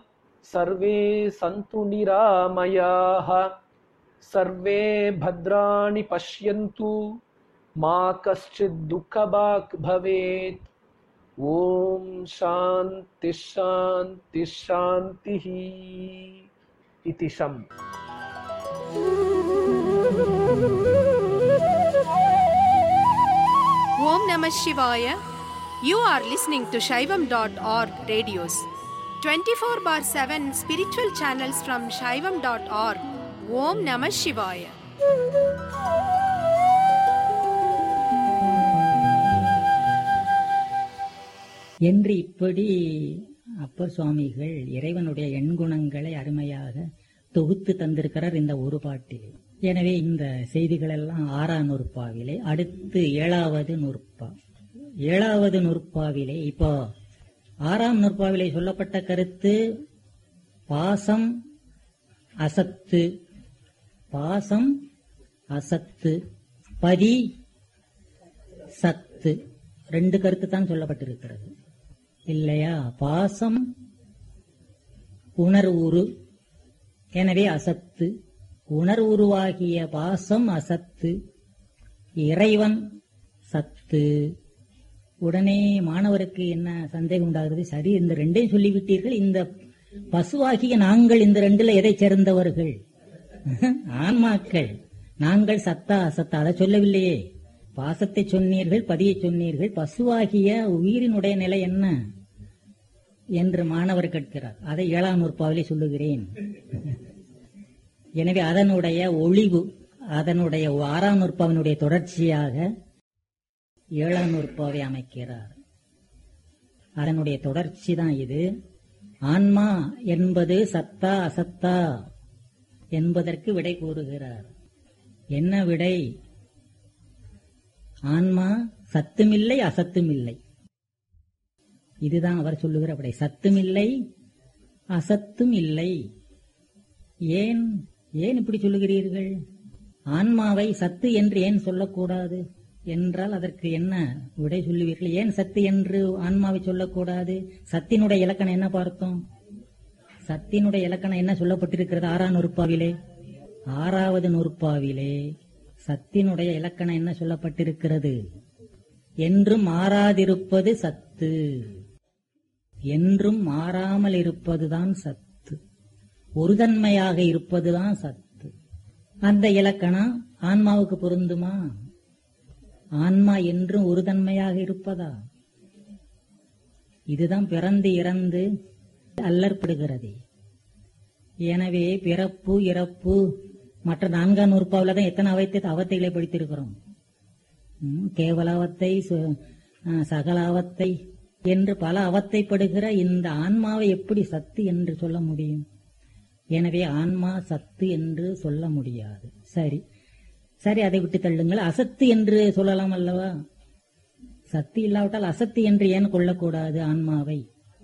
सर्वे सन्तु निरामयाः सर्वे भद्राणि पश्यन्तु मा कश्चित् दुःखभाक् भवेत् ॐ शान्ति शान्ति शान्तिः इति शम् Om Namah Shivaya. You are listening to Shaivam.org radios. 24 bar 7 spiritual channels from Shaivam.org. Om Namah Shivaya. என்று இப்படி அப்பர் சுவாமிகள் இறைவனுடைய எண்குணங்களை அருமையாக தொகுத்து தந்திருக்கிறார் இந்த ஒரு பாட்டில் எனவே இந்த செய்திகள் எல்லாம் ஆறாம் நூற்பாவிலே அடுத்து ஏழாவது நூற்பா ஏழாவது நூற்பாவிலே இப்போ ஆறாம் நூற்பாவிலே சொல்லப்பட்ட கருத்து பாசம் அசத்து பாசம் அசத்து பதி சத்து ரெண்டு கருத்து தான் சொல்லப்பட்டிருக்கிறது இல்லையா பாசம் உணர்வுரு எனவே அசத்து உணர்வுருவாகிய பாசம் அசத்து இறைவன் சத்து உடனே மாணவருக்கு என்ன சந்தேகம் உண்டாகிறது சரி இந்த ரெண்டையும் சொல்லிவிட்டீர்கள் இந்த பசுவாகிய நாங்கள் இந்த ரெண்டுல எதை சேர்ந்தவர்கள் ஆன்மாக்கள் நாங்கள் சத்தா அசத்தா அதை சொல்லவில்லையே பாசத்தை சொன்னீர்கள் பதியை சொன்னீர்கள் பசுவாகிய உயிரினுடைய நிலை என்ன என்று மாணவர் கேட்கிறார் அதை ஏழாம் நூற்பாவிலே சொல்லுகிறேன் எனவே அதனுடைய ஒளிவு அதனுடைய ஆறாம் நூற்பாவினுடைய தொடர்ச்சியாக ஏழாம் நூற்பாவை அமைக்கிறார் அதனுடைய தொடர்ச்சி தான் இது ஆன்மா என்பது சத்தா அசத்தா என்பதற்கு விடை கூறுகிறார் என்ன விடை ஆன்மா சத்துமில்லை அசத்துமில்லை இதுதான் அவர் சொல்லுகிற விடை சத்துமில்லை அசத்தும் இல்லை ஏன் ஏன் இப்படி சொல்லுகிறீர்கள் ஆன்மாவை சத்து என்று ஏன் சொல்லக்கூடாது என்றால் அதற்கு என்ன விடை சொல்லுவீர்கள் ஏன் சத்து என்று ஆன்மாவை சொல்லக்கூடாது சத்தினுடைய இலக்கணம் என்ன பார்த்தோம் சத்தினுடைய இலக்கணம் என்ன சொல்லப்பட்டிருக்கிறது ஆறாம் நூற்பாவிலே ஆறாவது நூற்பாவிலே சத்தினுடைய இலக்கணம் என்ன சொல்லப்பட்டிருக்கிறது என்றும் மாறாதிருப்பது சத்து என்றும் மாறாமல் இருப்பதுதான் சத்து ஒருதன்மையாக இருப்பதுதான் சத்து அந்த இலக்கணம் ஆன்மாவுக்கு பொருந்துமா ஆன்மா என்றும் ஒருதன்மையாக இருப்பதா இதுதான் பிறந்து இறந்து அல்லற்படுகிறது எனவே பிறப்பு இறப்பு மற்ற நான்காம் நூற்பாவில் தான் எத்தனை அவத்தை அவத்தைகளை படித்திருக்கிறோம் ம், கேவலாவத்தை சு- ஆ, சகலாவத்தை என்று பல அவத்தைப்படுகிற இந்த ஆன்மாவை எப்படி சத்து என்று சொல்ல முடியும் எனவே ஆன்மா சத்து என்று சொல்ல முடியாது சரி சரி அதை விட்டு தள்ளுங்கள் அசத்து என்று சொல்லலாம் அல்லவா சத்து இல்லாவிட்டால் அசத்து என்று ஏன் கொள்ளக்கூடாது ஆன்மாவை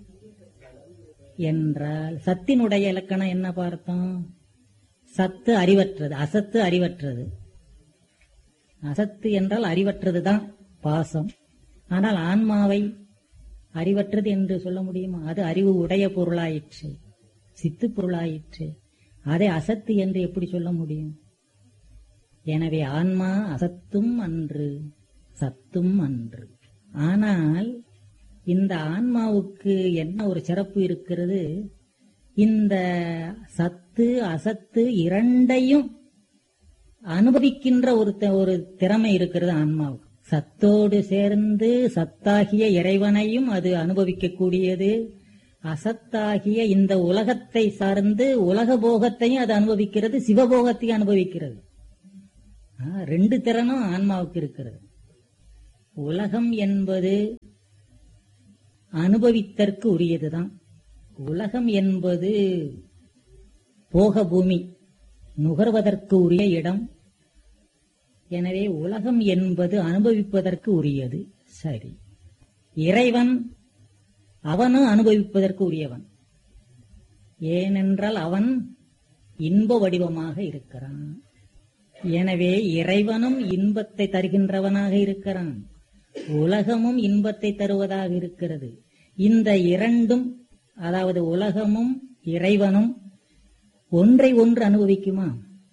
என்றால் சத்தினுடைய இலக்கணம் என்ன பார்த்தோம் சத்து அறிவற்றது அசத்து அறிவற்றது அசத்து என்றால் அறிவற்றதுதான் பாசம் ஆனால் ஆன்மாவை அறிவற்றது என்று சொல்ல முடியுமா அது அறிவு உடைய பொருளாயிற்று சித்து பொருளாயிற்று அதை அசத்து என்று எப்படி சொல்ல முடியும் எனவே ஆன்மா அசத்தும் அன்று சத்தும் அன்று ஆனால் இந்த ஆன்மாவுக்கு என்ன ஒரு சிறப்பு இருக்கிறது இந்த சத்து அசத்து இரண்டையும் அனுபவிக்கின்ற ஒரு த- ஒரு திறமை இருக்கிறது ஆன்மாவுக்கு சத்தோடு சேர்ந்து சத்தாகிய இறைவனையும் அது அனுபவிக்கக்கூடியது அசத்தாகிய இந்த உலகத்தை சார்ந்து உலக போகத்தையும் அது அனுபவிக்கிறது சிவபோகத்தையும் அனுபவிக்கிறது ஆ, ரெண்டு திறனும் ஆன்மாவுக்கு இருக்கிறது உலகம் என்பது அனுபவித்தற்கு உரியதுதான் உலகம் என்பது போக பூமி நுகர்வதற்கு உரிய இடம் எனவே உலகம் என்பது அனுபவிப்பதற்கு உரியது சரி இறைவன் அவனும் அனுபவிப்பதற்கு உரியவன் ஏனென்றால் அவன் இன்ப வடிவமாக இருக்கிறான் எனவே இறைவனும் இன்பத்தை தருகின்றவனாக இருக்கிறான் உலகமும் இன்பத்தை தருவதாக இருக்கிறது இந்த இரண்டும் அதாவது உலகமும் இறைவனும் ஒன்றை ஒன்று அனுபவிக்குமா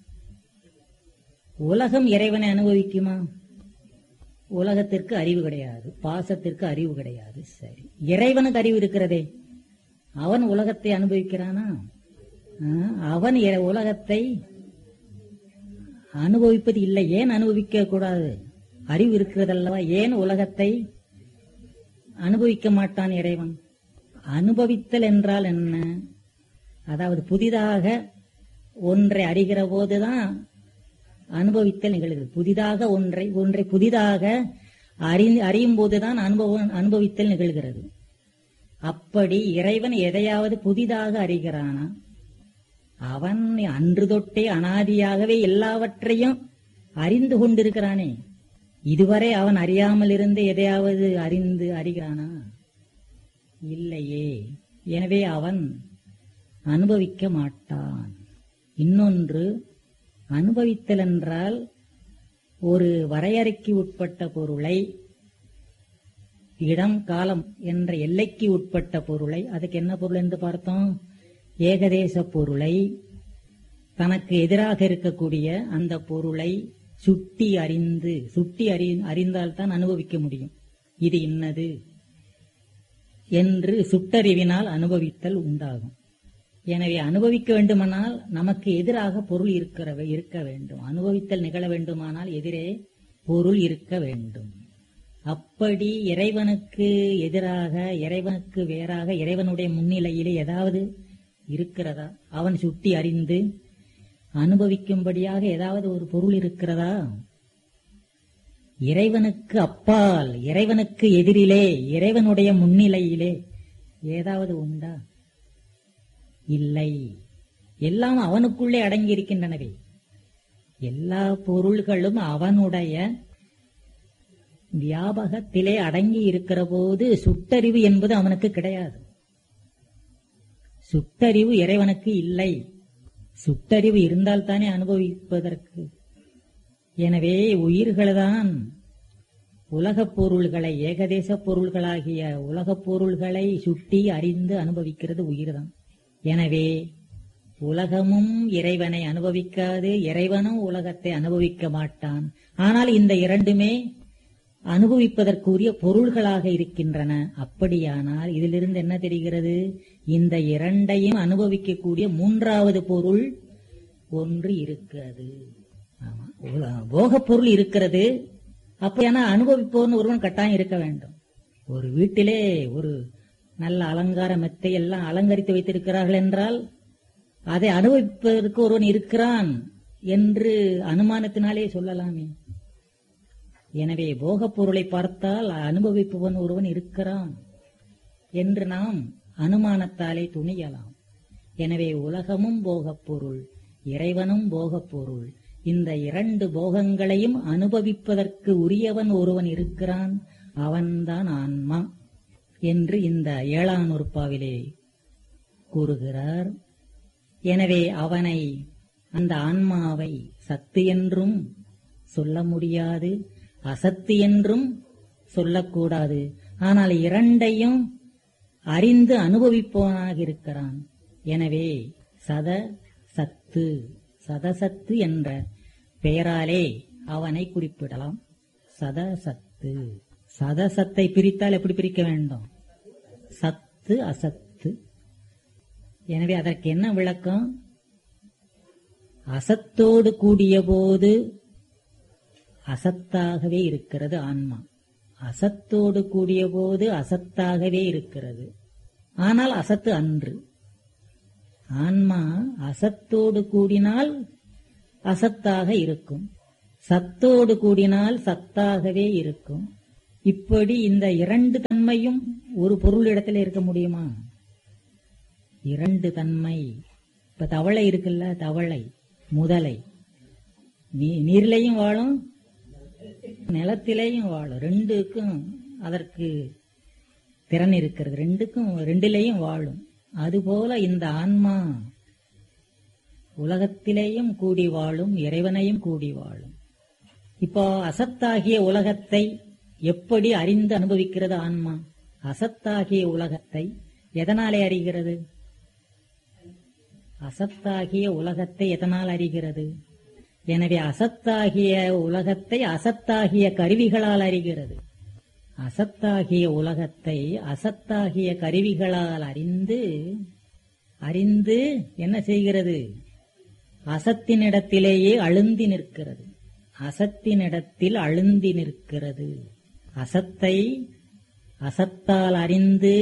உலகம் இறைவனை அனுபவிக்குமா உலகத்திற்கு அறிவு கிடையாது பாசத்திற்கு அறிவு கிடையாது சரி இறைவனுக்கு அறிவு இருக்கிறதே அவன் உலகத்தை அனுபவிக்கிறானா ஆ, அவன் இற- உலகத்தை அனுபவிப்பது இல்லை ஏன் அனுபவிக்க கூடாது அறிவு இருக்கிறதல்லவா ஏன் உலகத்தை அனுபவிக்க மாட்டான் இறைவன் அனுபவித்தல் என்றால் என்ன அதாவது புதிதாக ஒன்றை அறிகிற போதுதான் அனுபவித்தல் நிகழ்கிறது புதிதாக ஒன்றை ஒன்றை புதிதாக அறி அறியும் போதுதான் அனுபவம் அனுபவித்தல் நிகழ்கிறது அப்படி இறைவன் எதையாவது புதிதாக அறிகிறானா அவன் அன்று தொட்டே அனாதியாகவே எல்லாவற்றையும் அறிந்து கொண்டிருக்கிறானே இதுவரை அவன் அறியாமல் இருந்து எதையாவது அறிந்து அறிகிறானா இல்லையே எனவே அவன் அனுபவிக்க மாட்டான் இன்னொன்று அனுபவித்தல் என்றால் ஒரு வரையறைக்கு உட்பட்ட பொருளை இடம் காலம் என்ற எல்லைக்கு உட்பட்ட பொருளை அதுக்கு என்ன பொருள் என்று பார்த்தோம் ஏகதேச பொருளை தனக்கு எதிராக இருக்கக்கூடிய அந்த பொருளை சுட்டி அறிந்து சுட்டி அறி அறிந்தால்தான் அனுபவிக்க முடியும் இது இன்னது என்று சுட்டறிவினால் அனுபவித்தல் உண்டாகும் எனவே அனுபவிக்க வேண்டுமானால் நமக்கு எதிராக பொருள் இருக்கிற இருக்க வேண்டும் அனுபவித்தல் நிகழ வேண்டுமானால் எதிரே பொருள் இருக்க வேண்டும் அப்படி இறைவனுக்கு எதிராக இறைவனுக்கு வேறாக இறைவனுடைய முன்னிலையிலே ஏதாவது இருக்கிறதா அவன் சுட்டி அறிந்து அனுபவிக்கும்படியாக ஏதாவது ஒரு பொருள் இருக்கிறதா இறைவனுக்கு அப்பால் இறைவனுக்கு எதிரிலே இறைவனுடைய முன்னிலையிலே ஏதாவது உண்டா இல்லை எல்லாம் அவனுக்குள்ளே அடங்கி இருக்கின்றனவே எல்லா பொருள்களும் அவனுடைய வியாபகத்திலே அடங்கி இருக்கிற போது சுட்டறிவு என்பது அவனுக்கு கிடையாது சுட்டறிவு இறைவனுக்கு இல்லை சுட்டறிவு இருந்தால்தானே அனுபவிப்பதற்கு எனவே உயிர்கள்தான் உலகப் பொருள்களை ஏகதேச பொருள்களாகிய உலகப் பொருள்களை சுட்டி அறிந்து அனுபவிக்கிறது உயிர்தான் எனவே உலகமும் இறைவனை அனுபவிக்காது இறைவனும் உலகத்தை அனுபவிக்க மாட்டான் ஆனால் இந்த இரண்டுமே அனுபவிப்பதற்குரிய பொருள்களாக இருக்கின்றன அப்படியானால் இதிலிருந்து என்ன தெரிகிறது இந்த இரண்டையும் அனுபவிக்கக்கூடிய மூன்றாவது பொருள் ஒன்று இருக்கிறது ஆமா. உல- போகப் பொருள் இருக்கிறது அப்படியானா அனுபவிப்பவன் ஒருவன் கட்டாயம் இருக்க வேண்டும் ஒரு வீட்டிலே ஒரு நல்ல அலங்கார மெத்தை எல்லாம் அலங்கரித்து வைத்திருக்கிறார்கள் என்றால் அதை அனுபவிப்பதற்கு ஒருவன் இருக்கிறான் என்று அனுமானத்தினாலே சொல்லலாமே எனவே போகப் பொருளை பார்த்தால் அனுபவிப்பவன் ஒருவன் இருக்கிறான் என்று நாம் அனுமானத்தாலே துணியலாம் எனவே உலகமும் போகப் பொருள் இறைவனும் போகப் பொருள் இந்த இரண்டு போகங்களையும் அனுபவிப்பதற்கு உரியவன் ஒருவன் இருக்கிறான் அவன்தான் ஆன்மா என்று இந்த ஏழாம் நூற்பாவிலே கூறுகிறார் எனவே அவனை அந்த ஆன்மாவை சத்து என்றும் சொல்ல முடியாது அசத்து என்றும் சொல்லக்கூடாது ஆனால் இரண்டையும் அறிந்து அனுபவிப்பவனாக இருக்கிறான் எனவே சத சத்து சதசத்து என்ற பெயராலே அவனை குறிப்பிடலாம் சதசத்து சதசத்தை பிரித்தால் எப்படி பிரிக்க வேண்டும் சத்து அசத்து எனவே அதற்கு என்ன விளக்கம் அசத்தோடு கூடிய போது அசத்தாகவே இருக்கிறது ஆன்மா அசத்தோடு கூடிய போது அசத்தாகவே இருக்கிறது ஆனால் அசத்து அன்று ஆன்மா அசத்தோடு கூடினால் அசத்தாக இருக்கும் சத்தோடு கூடினால் சத்தாகவே இருக்கும் இப்படி இந்த இரண்டு தன்மையும் ஒரு பொருளிடத்தில் இருக்க முடியுமா இரண்டு தன்மை இப்ப தவளை இருக்குல்ல தவளை முதலை நீ- நீர்லையும் வாழும் நிலத்திலேயும் வாழும் ரெண்டுக்கும் அதற்கு திறன் இருக்கிறது ரெண்டுக்கும் ரெண்டிலேயும் வாழும் அதுபோல இந்த ஆன்மா உலகத்திலேயும் கூடி வாழும் இறைவனையும் கூடி வாழும் இப்போ அசத்தாகிய உலகத்தை எப்படி அறிந்து அனுபவிக்கிறது ஆன்மா அசத்தாகிய உலகத்தை எதனாலே அறிகிறது அசத்தாகிய உலகத்தை எதனால் அறிகிறது எனவே அசத்தாகிய உலகத்தை அசத்தாகிய கருவிகளால் அறிகிறது அசத்தாகிய உலகத்தை அசத்தாகிய கருவிகளால் அறிந்து அறிந்து என்ன செய்கிறது அசத்தினிடத்திலேயே அழுந்தி நிற்கிறது அசத்தினிடத்தில் அழுந்தி நிற்கிறது அசத்தை அசத்தால் அறிந்து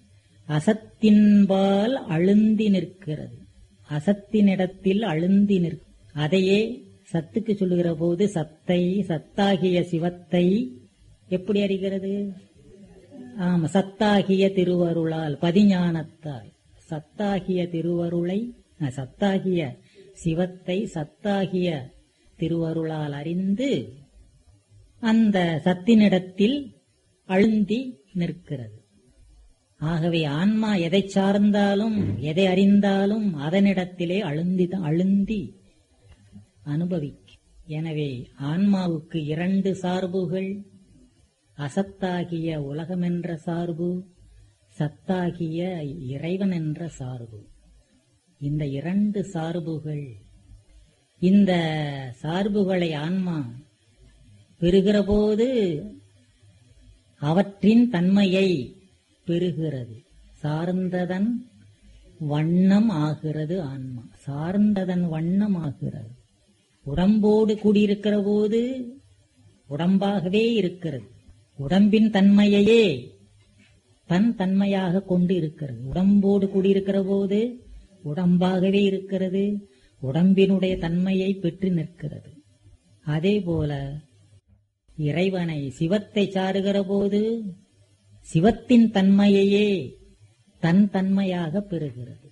அசத்தின்பால் அழுந்தி நிற்கிறது அசத்தினிடத்தில் அழுந்தி நிற் அதையே சத்துக்கு சொல்லுகிற போது சத்தை சத்தாகிய சிவத்தை எப்படி அறிகிறது ஆமா சத்தாகிய திருவருளால் பதிஞானத்தால் சத்தாகிய திருவருளை அஹ், சத்தாகிய சிவத்தை சத்தாகிய திருவருளால் அறிந்து அந்த சத்தினிடத்தில் அழுந்தி நிற்கிறது ஆகவே ஆன்மா எதை சார்ந்தாலும் எதை அறிந்தாலும் அதனிடத்திலே அழுந்தி அழுந்தி அனுபவிக்கும் எனவே ஆன்மாவுக்கு இரண்டு சார்புகள் அசத்தாகிய உலகமென்ற சார்பு சத்தாகிய இறைவன் என்ற சார்பு இந்த இரண்டு சார்புகள் இந்த சார்புகளை ஆன்மா பெறுகிற போது அவற்றின் தன்மையை பெறுகிறது சார்ந்ததன் வண்ணம் ஆகிறது ஆன்மா சார்ந்ததன் வண்ணம் ஆகிறது உடம்போடு கூடியிருக்கிற போது உடம்பாகவே இருக்கிறது உடம்பின் தன்மையையே தன் தன்மையாக கொண்டு இருக்கிறது உடம்போடு கூடியிருக்கிற போது உடம்பாகவே இருக்கிறது உடம்பினுடைய தன்மையை பெற்று நிற்கிறது அதே போல இறைவனை சிவத்தை சாருகிற போது சிவத்தின் தன்மையையே தன் தன்மையாக பெறுகிறது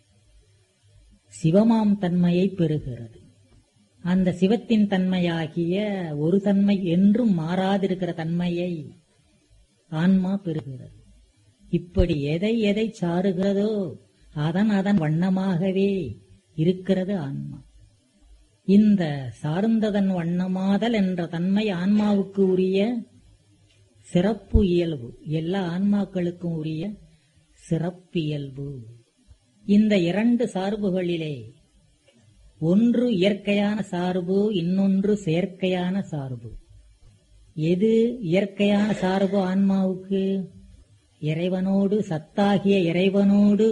சிவமாம் தன்மையை பெறுகிறது அந்த சிவத்தின் தன்மையாகிய ஒரு தன்மை என்றும் மாறாதிருக்கிற தன்மையை ஆன்மா பெறுகிறது இப்படி எதை எதை சாருகிறதோ அதன் அதன் வண்ணமாகவே இருக்கிறது ஆன்மா இந்த சார்ந்ததன் வண்ணமாதல் என்ற தன்மை ஆன்மாவுக்கு உரிய சிறப்பு இயல்பு எல்லா ஆன்மாக்களுக்கும் உரிய சிறப்பியல்பு இந்த இரண்டு சார்புகளிலே ஒன்று இயற்கையான சார்பு இன்னொன்று செயற்கையான சார்பு எது இயற்கையான சார்பு ஆன்மாவுக்கு இறைவனோடு சத்தாகிய இறைவனோடு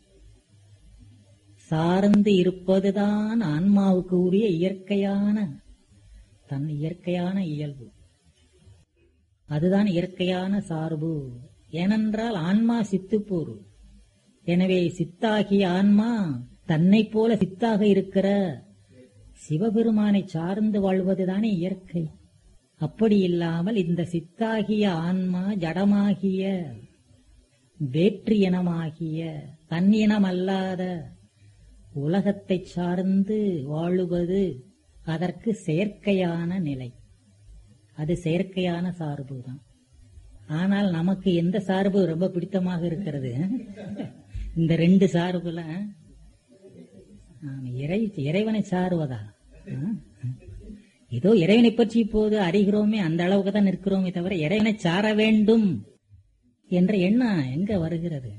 சார்ந்து இருப்பதுதான் ஆன்மாவுக்கு உரிய இயற்கையான தன் இயற்கையான இயல்பு அதுதான் இயற்கையான சார்பு ஏனென்றால் ஆன்மா சித்துப்பூர் எனவே சித்தாகிய ஆன்மா தன்னைப் போல சித்தாக இருக்கிற சிவபெருமானை சார்ந்து வாழ்வதுதானே இயற்கை அப்படி இல்லாமல் இந்த சித்தாகிய ஆன்மா ஜடமாகிய வேற்று இனமாகிய தன் இனமல்லாத உலகத்தை சார்ந்து வாழுவது அதற்கு செயற்கையான நிலை அது செயற்கையான சார்பு தான் ஆனால் நமக்கு எந்த சார்பு ரொம்ப பிடித்தமாக இருக்கிறது இந்த ரெண்டு சார்புல ஆம், இறை இறைவனை சாருவதா ஆ? ஏதோ இறைவனை பற்றி இப்போது அறிகிறோமே அந்த அளவுக்கு தான் நிற்கிறோமே தவிர இறைவனை சார வேண்டும் என்ற எண்ணம் எங்க வருகிறது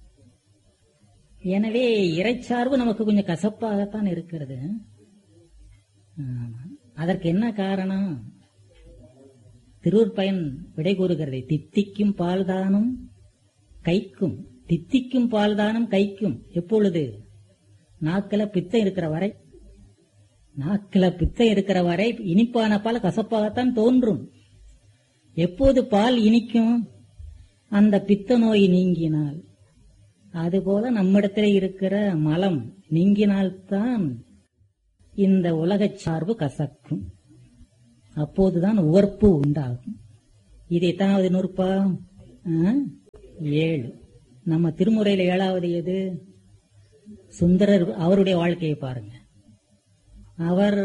எனவே இறைச்சார்பு நமக்கு கொஞ்சம் கசப்பாகத்தான் இருக்கிறது ஆமா. அதற்கு என்ன காரணம் திருவற்பயன் விடை கூறுகிறது தித்திக்கும் பால்தானும் கைக்கும் தித்திக்கும் பால்தானும் கைக்கும் எப்பொழுது நாக்கில பித்தம் இருக்கிற வரை நாக்கில பித்தம் இருக்கிற வரை இனிப்பான பால் கசப்பாகத்தான் தோன்றும் எப்போது பால் இனிக்கும் அந்த பித்த நோய் நீங்கினால் அதுபோல நம்மிடத்தில் இருக்கிற மலம் நீங்கினால்தான் இந்த உலகச் சார்பு கசக்கும் அப்போதுதான் உவர்ப்பு உண்டாகும் இது எத்தனாவது நூற்பா ஆ? ஏழு நம்ம திருமுறையில ஏழாவது எது சுந்தரர் அவருடைய வாழ்க்கையை பாருங்க அவர்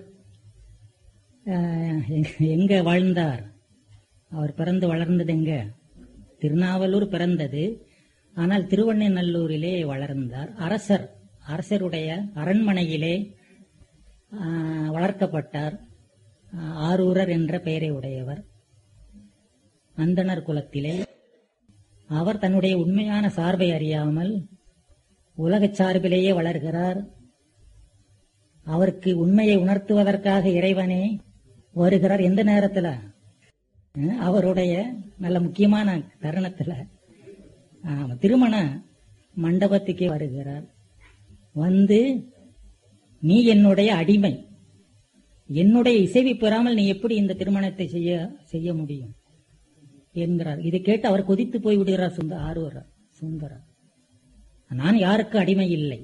அஹ், எங்க- எங்க வாழ்ந்தார் அவர் பிறந்து வளர்ந்தது எங்க திருநாவலூர் பிறந்தது ஆனால் திருவண்ணநல்லூரிலே வளர்ந்தார் அரசர் அரசருடைய அரண்மனையிலே ஆஹ், வளர்க்கப்பட்டார் ஆஹ், ஆரூரர் என்ற பெயரை உடையவர் அந்தணர் குலத்திலே அவர் தன்னுடைய உண்மையான சார்பை அறியாமல் உலகச் சார்பிலேயே வளர்கிறார் அவருக்கு உண்மையை உணர்த்துவதற்காக இறைவனே வருகிறார் எந்த நேரத்துல அஹ், அவருடைய நல்ல முக்கியமான தருணத்துல ஆமா, திருமண மண்டபத்துக்கே வருகிறார் வந்து நீ என்னுடைய அடிமை என்னுடைய இசைவை பெறாமல் நீ எப்படி இந்த திருமணத்தை செய்ய செய்ய முடியும் என்கிறார் இதை கேட்டு அவர் கொதித்து போய் விடுகிறார் சுந்த ஆர்வரர் சுந்தரர் நான் யாருக்கு அடிமை இல்லை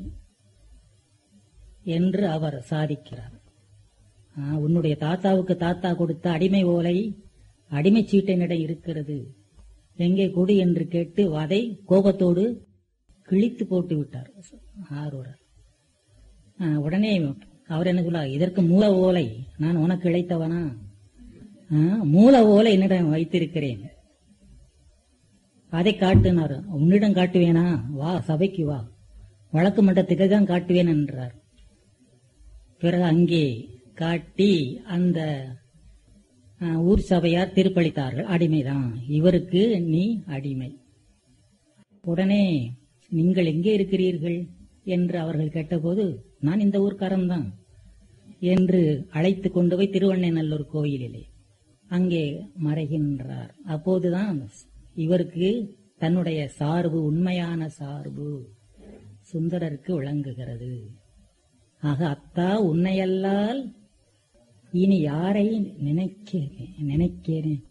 என்று அவர் சாதிக்கிறார் ஆ, உன்னுடைய தாத்தாவுக்கு தாத்தா கொடுத்த அடிமை ஓலை அடிமை சீட்டனிடம் இருக்கிறது எங்கே கொடு என்று கேட்டு அதை கோபத்தோடு கிழித்து போட்டு விட்டார் ஆரூரர் ஆ, உடனே அவர் என்ன சொல்ல இதற்கு மூல ஓலை நான் உனக்கு இழைத்தவனா ஆ, மூல ஓலை என்னிடம் வைத்திருக்கிறேன் அதை காட்டினார் உன்னிடம் காட்டுவேனா வா சபைக்கு வா வழக்கு மன்றத்துக்கு தான் காட்டுவேன் என்றார் பிறகு அங்கே காட்டி அந்த அஹ், ஊர் சபையார் தீர்ப்பளித்தார்கள் அடிமைதான் இவருக்கு நீ அடிமை உடனே நீங்கள் எங்கே இருக்கிறீர்கள் என்று அவர்கள் கேட்டபோது நான் இந்த ஊர்க்காரன் தான் என்று அழைத்து கொண்டு போய் திருவண்ணைநல்லூர் கோயிலிலே அங்கே மறைகின்றார் அப்போதுதான் இவருக்கு தன்னுடைய சார்பு உண்மையான சார்பு சுந்தரருக்கு விளங்குகிறது ஆக அத்தா உன்னையல்லால் இனி யாரை நினைக்கிறேன் நினைக்கிறேன்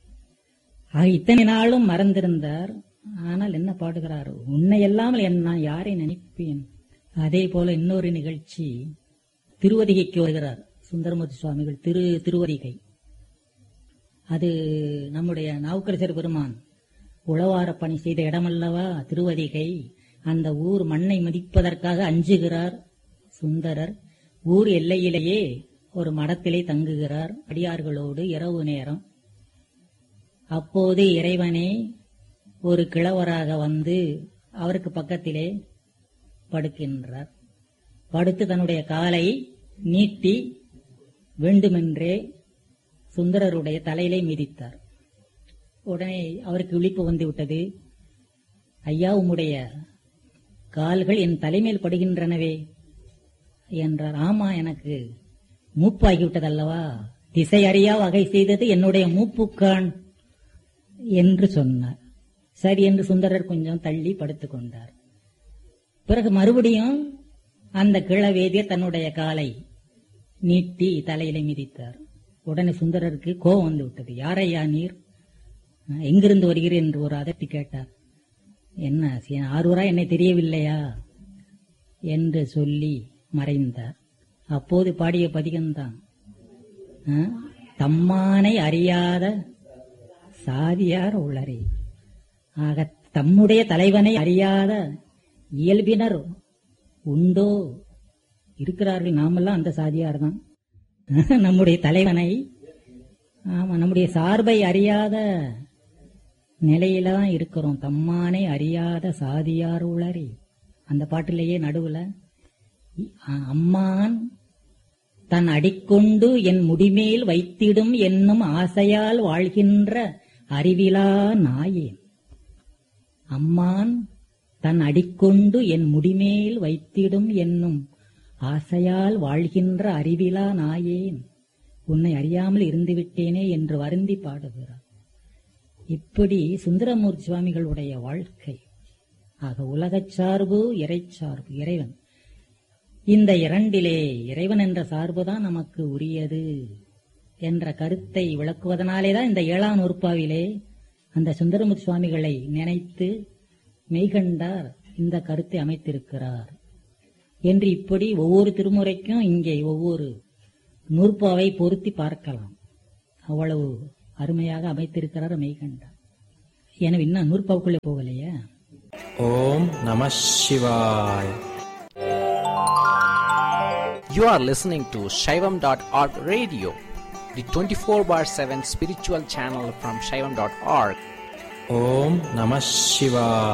ஆக இத்தனை நாளும் மறந்திருந்தார் ஆனால் என்ன பாடுகிறார் உன்னை இல்லாமல் என் நான் யாரை நினைப்பேன் அதே போல இன்னொரு நிகழ்ச்சி திருவதிகைக்கு வருகிறார் சுந்தரமூர்த்தி சுவாமிகள் திரு திருவதிகை அது நம்முடைய நாவுக்கரசர் பெருமான் உழவார பணி செய்த இடமல்லவா திருவதிகை அந்த ஊர் மண்ணை மதிப்பதற்காக அஞ்சுகிறார் சுந்தரர் ஊர் எல்லையிலேயே ஒரு மடத்திலே தங்குகிறார் அடியார்களோடு இரவு நேரம் அப்போது இறைவனே ஒரு கிழவராக வந்து அவருக்கு பக்கத்திலே படுக்கின்றார் படுத்து தன்னுடைய காலை நீட்டி வேண்டுமென்றே சுந்தரருடைய தலையிலே மிதித்தார் உடனே அவருக்கு விழிப்பு வந்து விட்டது ஐயா உம்முடைய கால்கள் என் தலைமேல் படுகின்றனவே என்றார் ஆமா எனக்கு மூப்பாகிவிட்டதல்லவா திசை அறியா வகை செய்தது என்னுடைய மூப்புக்கான் என்று சொன்னார் சரி என்று சுந்தரர் கொஞ்சம் தள்ளி படுத்துக் கொண்டார் பிறகு மறுபடியும் அந்த கிழவேதியர் தன்னுடைய காலை நீட்டி தலையிலே மிதித்தார் உடனே சுந்தரருக்கு கோபம் வந்து விட்டது யாரையா நீர் அஹ், எங்கிருந்து வருகிறேன் என்று ஒரு அதட்டி கேட்டார் என்ன சி- ஆரூரா என்னை தெரியவில்லையா என்று சொல்லி மறைந்தார் அப்போது பாடிய பதிகம்தான் அஹ், தம்மானை அறியாத சாதியார் உள்ளரே ஆக தம்முடைய தலைவனை அறியாத இயல்பினர் உண்டோ இருக்கிறார்கள் நாமெல்லாம் அந்த சாதியார் தான் நம்முடைய தலைவனை ஆமா நம்முடைய சார்பை அறியாத நிலையில தான் இருக்கிறோம் தம்மானை அறியாத சாதியார் உளரே அந்த பாட்டிலேயே நடுவுல இ- அ- அம்மான் தன் அடிக்கொண்டு என் முடிமேல் வைத்திடும் என்னும் ஆசையால் வாழ்கின்ற அறிவிலா நாயேன் அம்மான் தன் அடிக்கொண்டு என் முடிமேல் வைத்திடும் என்னும் ஆசையால் வாழ்கின்ற அறிவிலா நாயேன் உன்னை அறியாமல் இருந்துவிட்டேனே என்று வருந்தி பாடுகிறார் இப்படி சுந்தரமூர்த்தி சுவாமிகளுடைய வாழ்க்கை ஆக உலகச் சார்பு இறைச்சார்பு இறைவன் இந்த இரண்டிலே இறைவன் என்ற சார்புதான் நமக்கு உரியது என்ற கருத்தை விளக்குவதனாலேதான் இந்த ஏழாம் நூற்பாவிலே அந்த சுந்தரமுத்து சுவாமிகளை நினைத்து மெய்கண்டார் இந்த கருத்தை அமைத்திருக்கிறார் என்று இப்படி ஒவ்வொரு திருமுறைக்கும் இங்கே ஒவ்வொரு நூற்பாவை பொருத்தி பார்க்கலாம் அவ்வளவு அருமையாக அமைத்திருக்கிறார் மெய்கண்டார் எனவே இன்னும் நூற்பாவுக்குள்ளே போகலையா ஓம் நம சிவாய் You are listening to Shaivam.org radio, the 24 bar 7 spiritual channel from Shaivam.org. Om Namah Shivaya.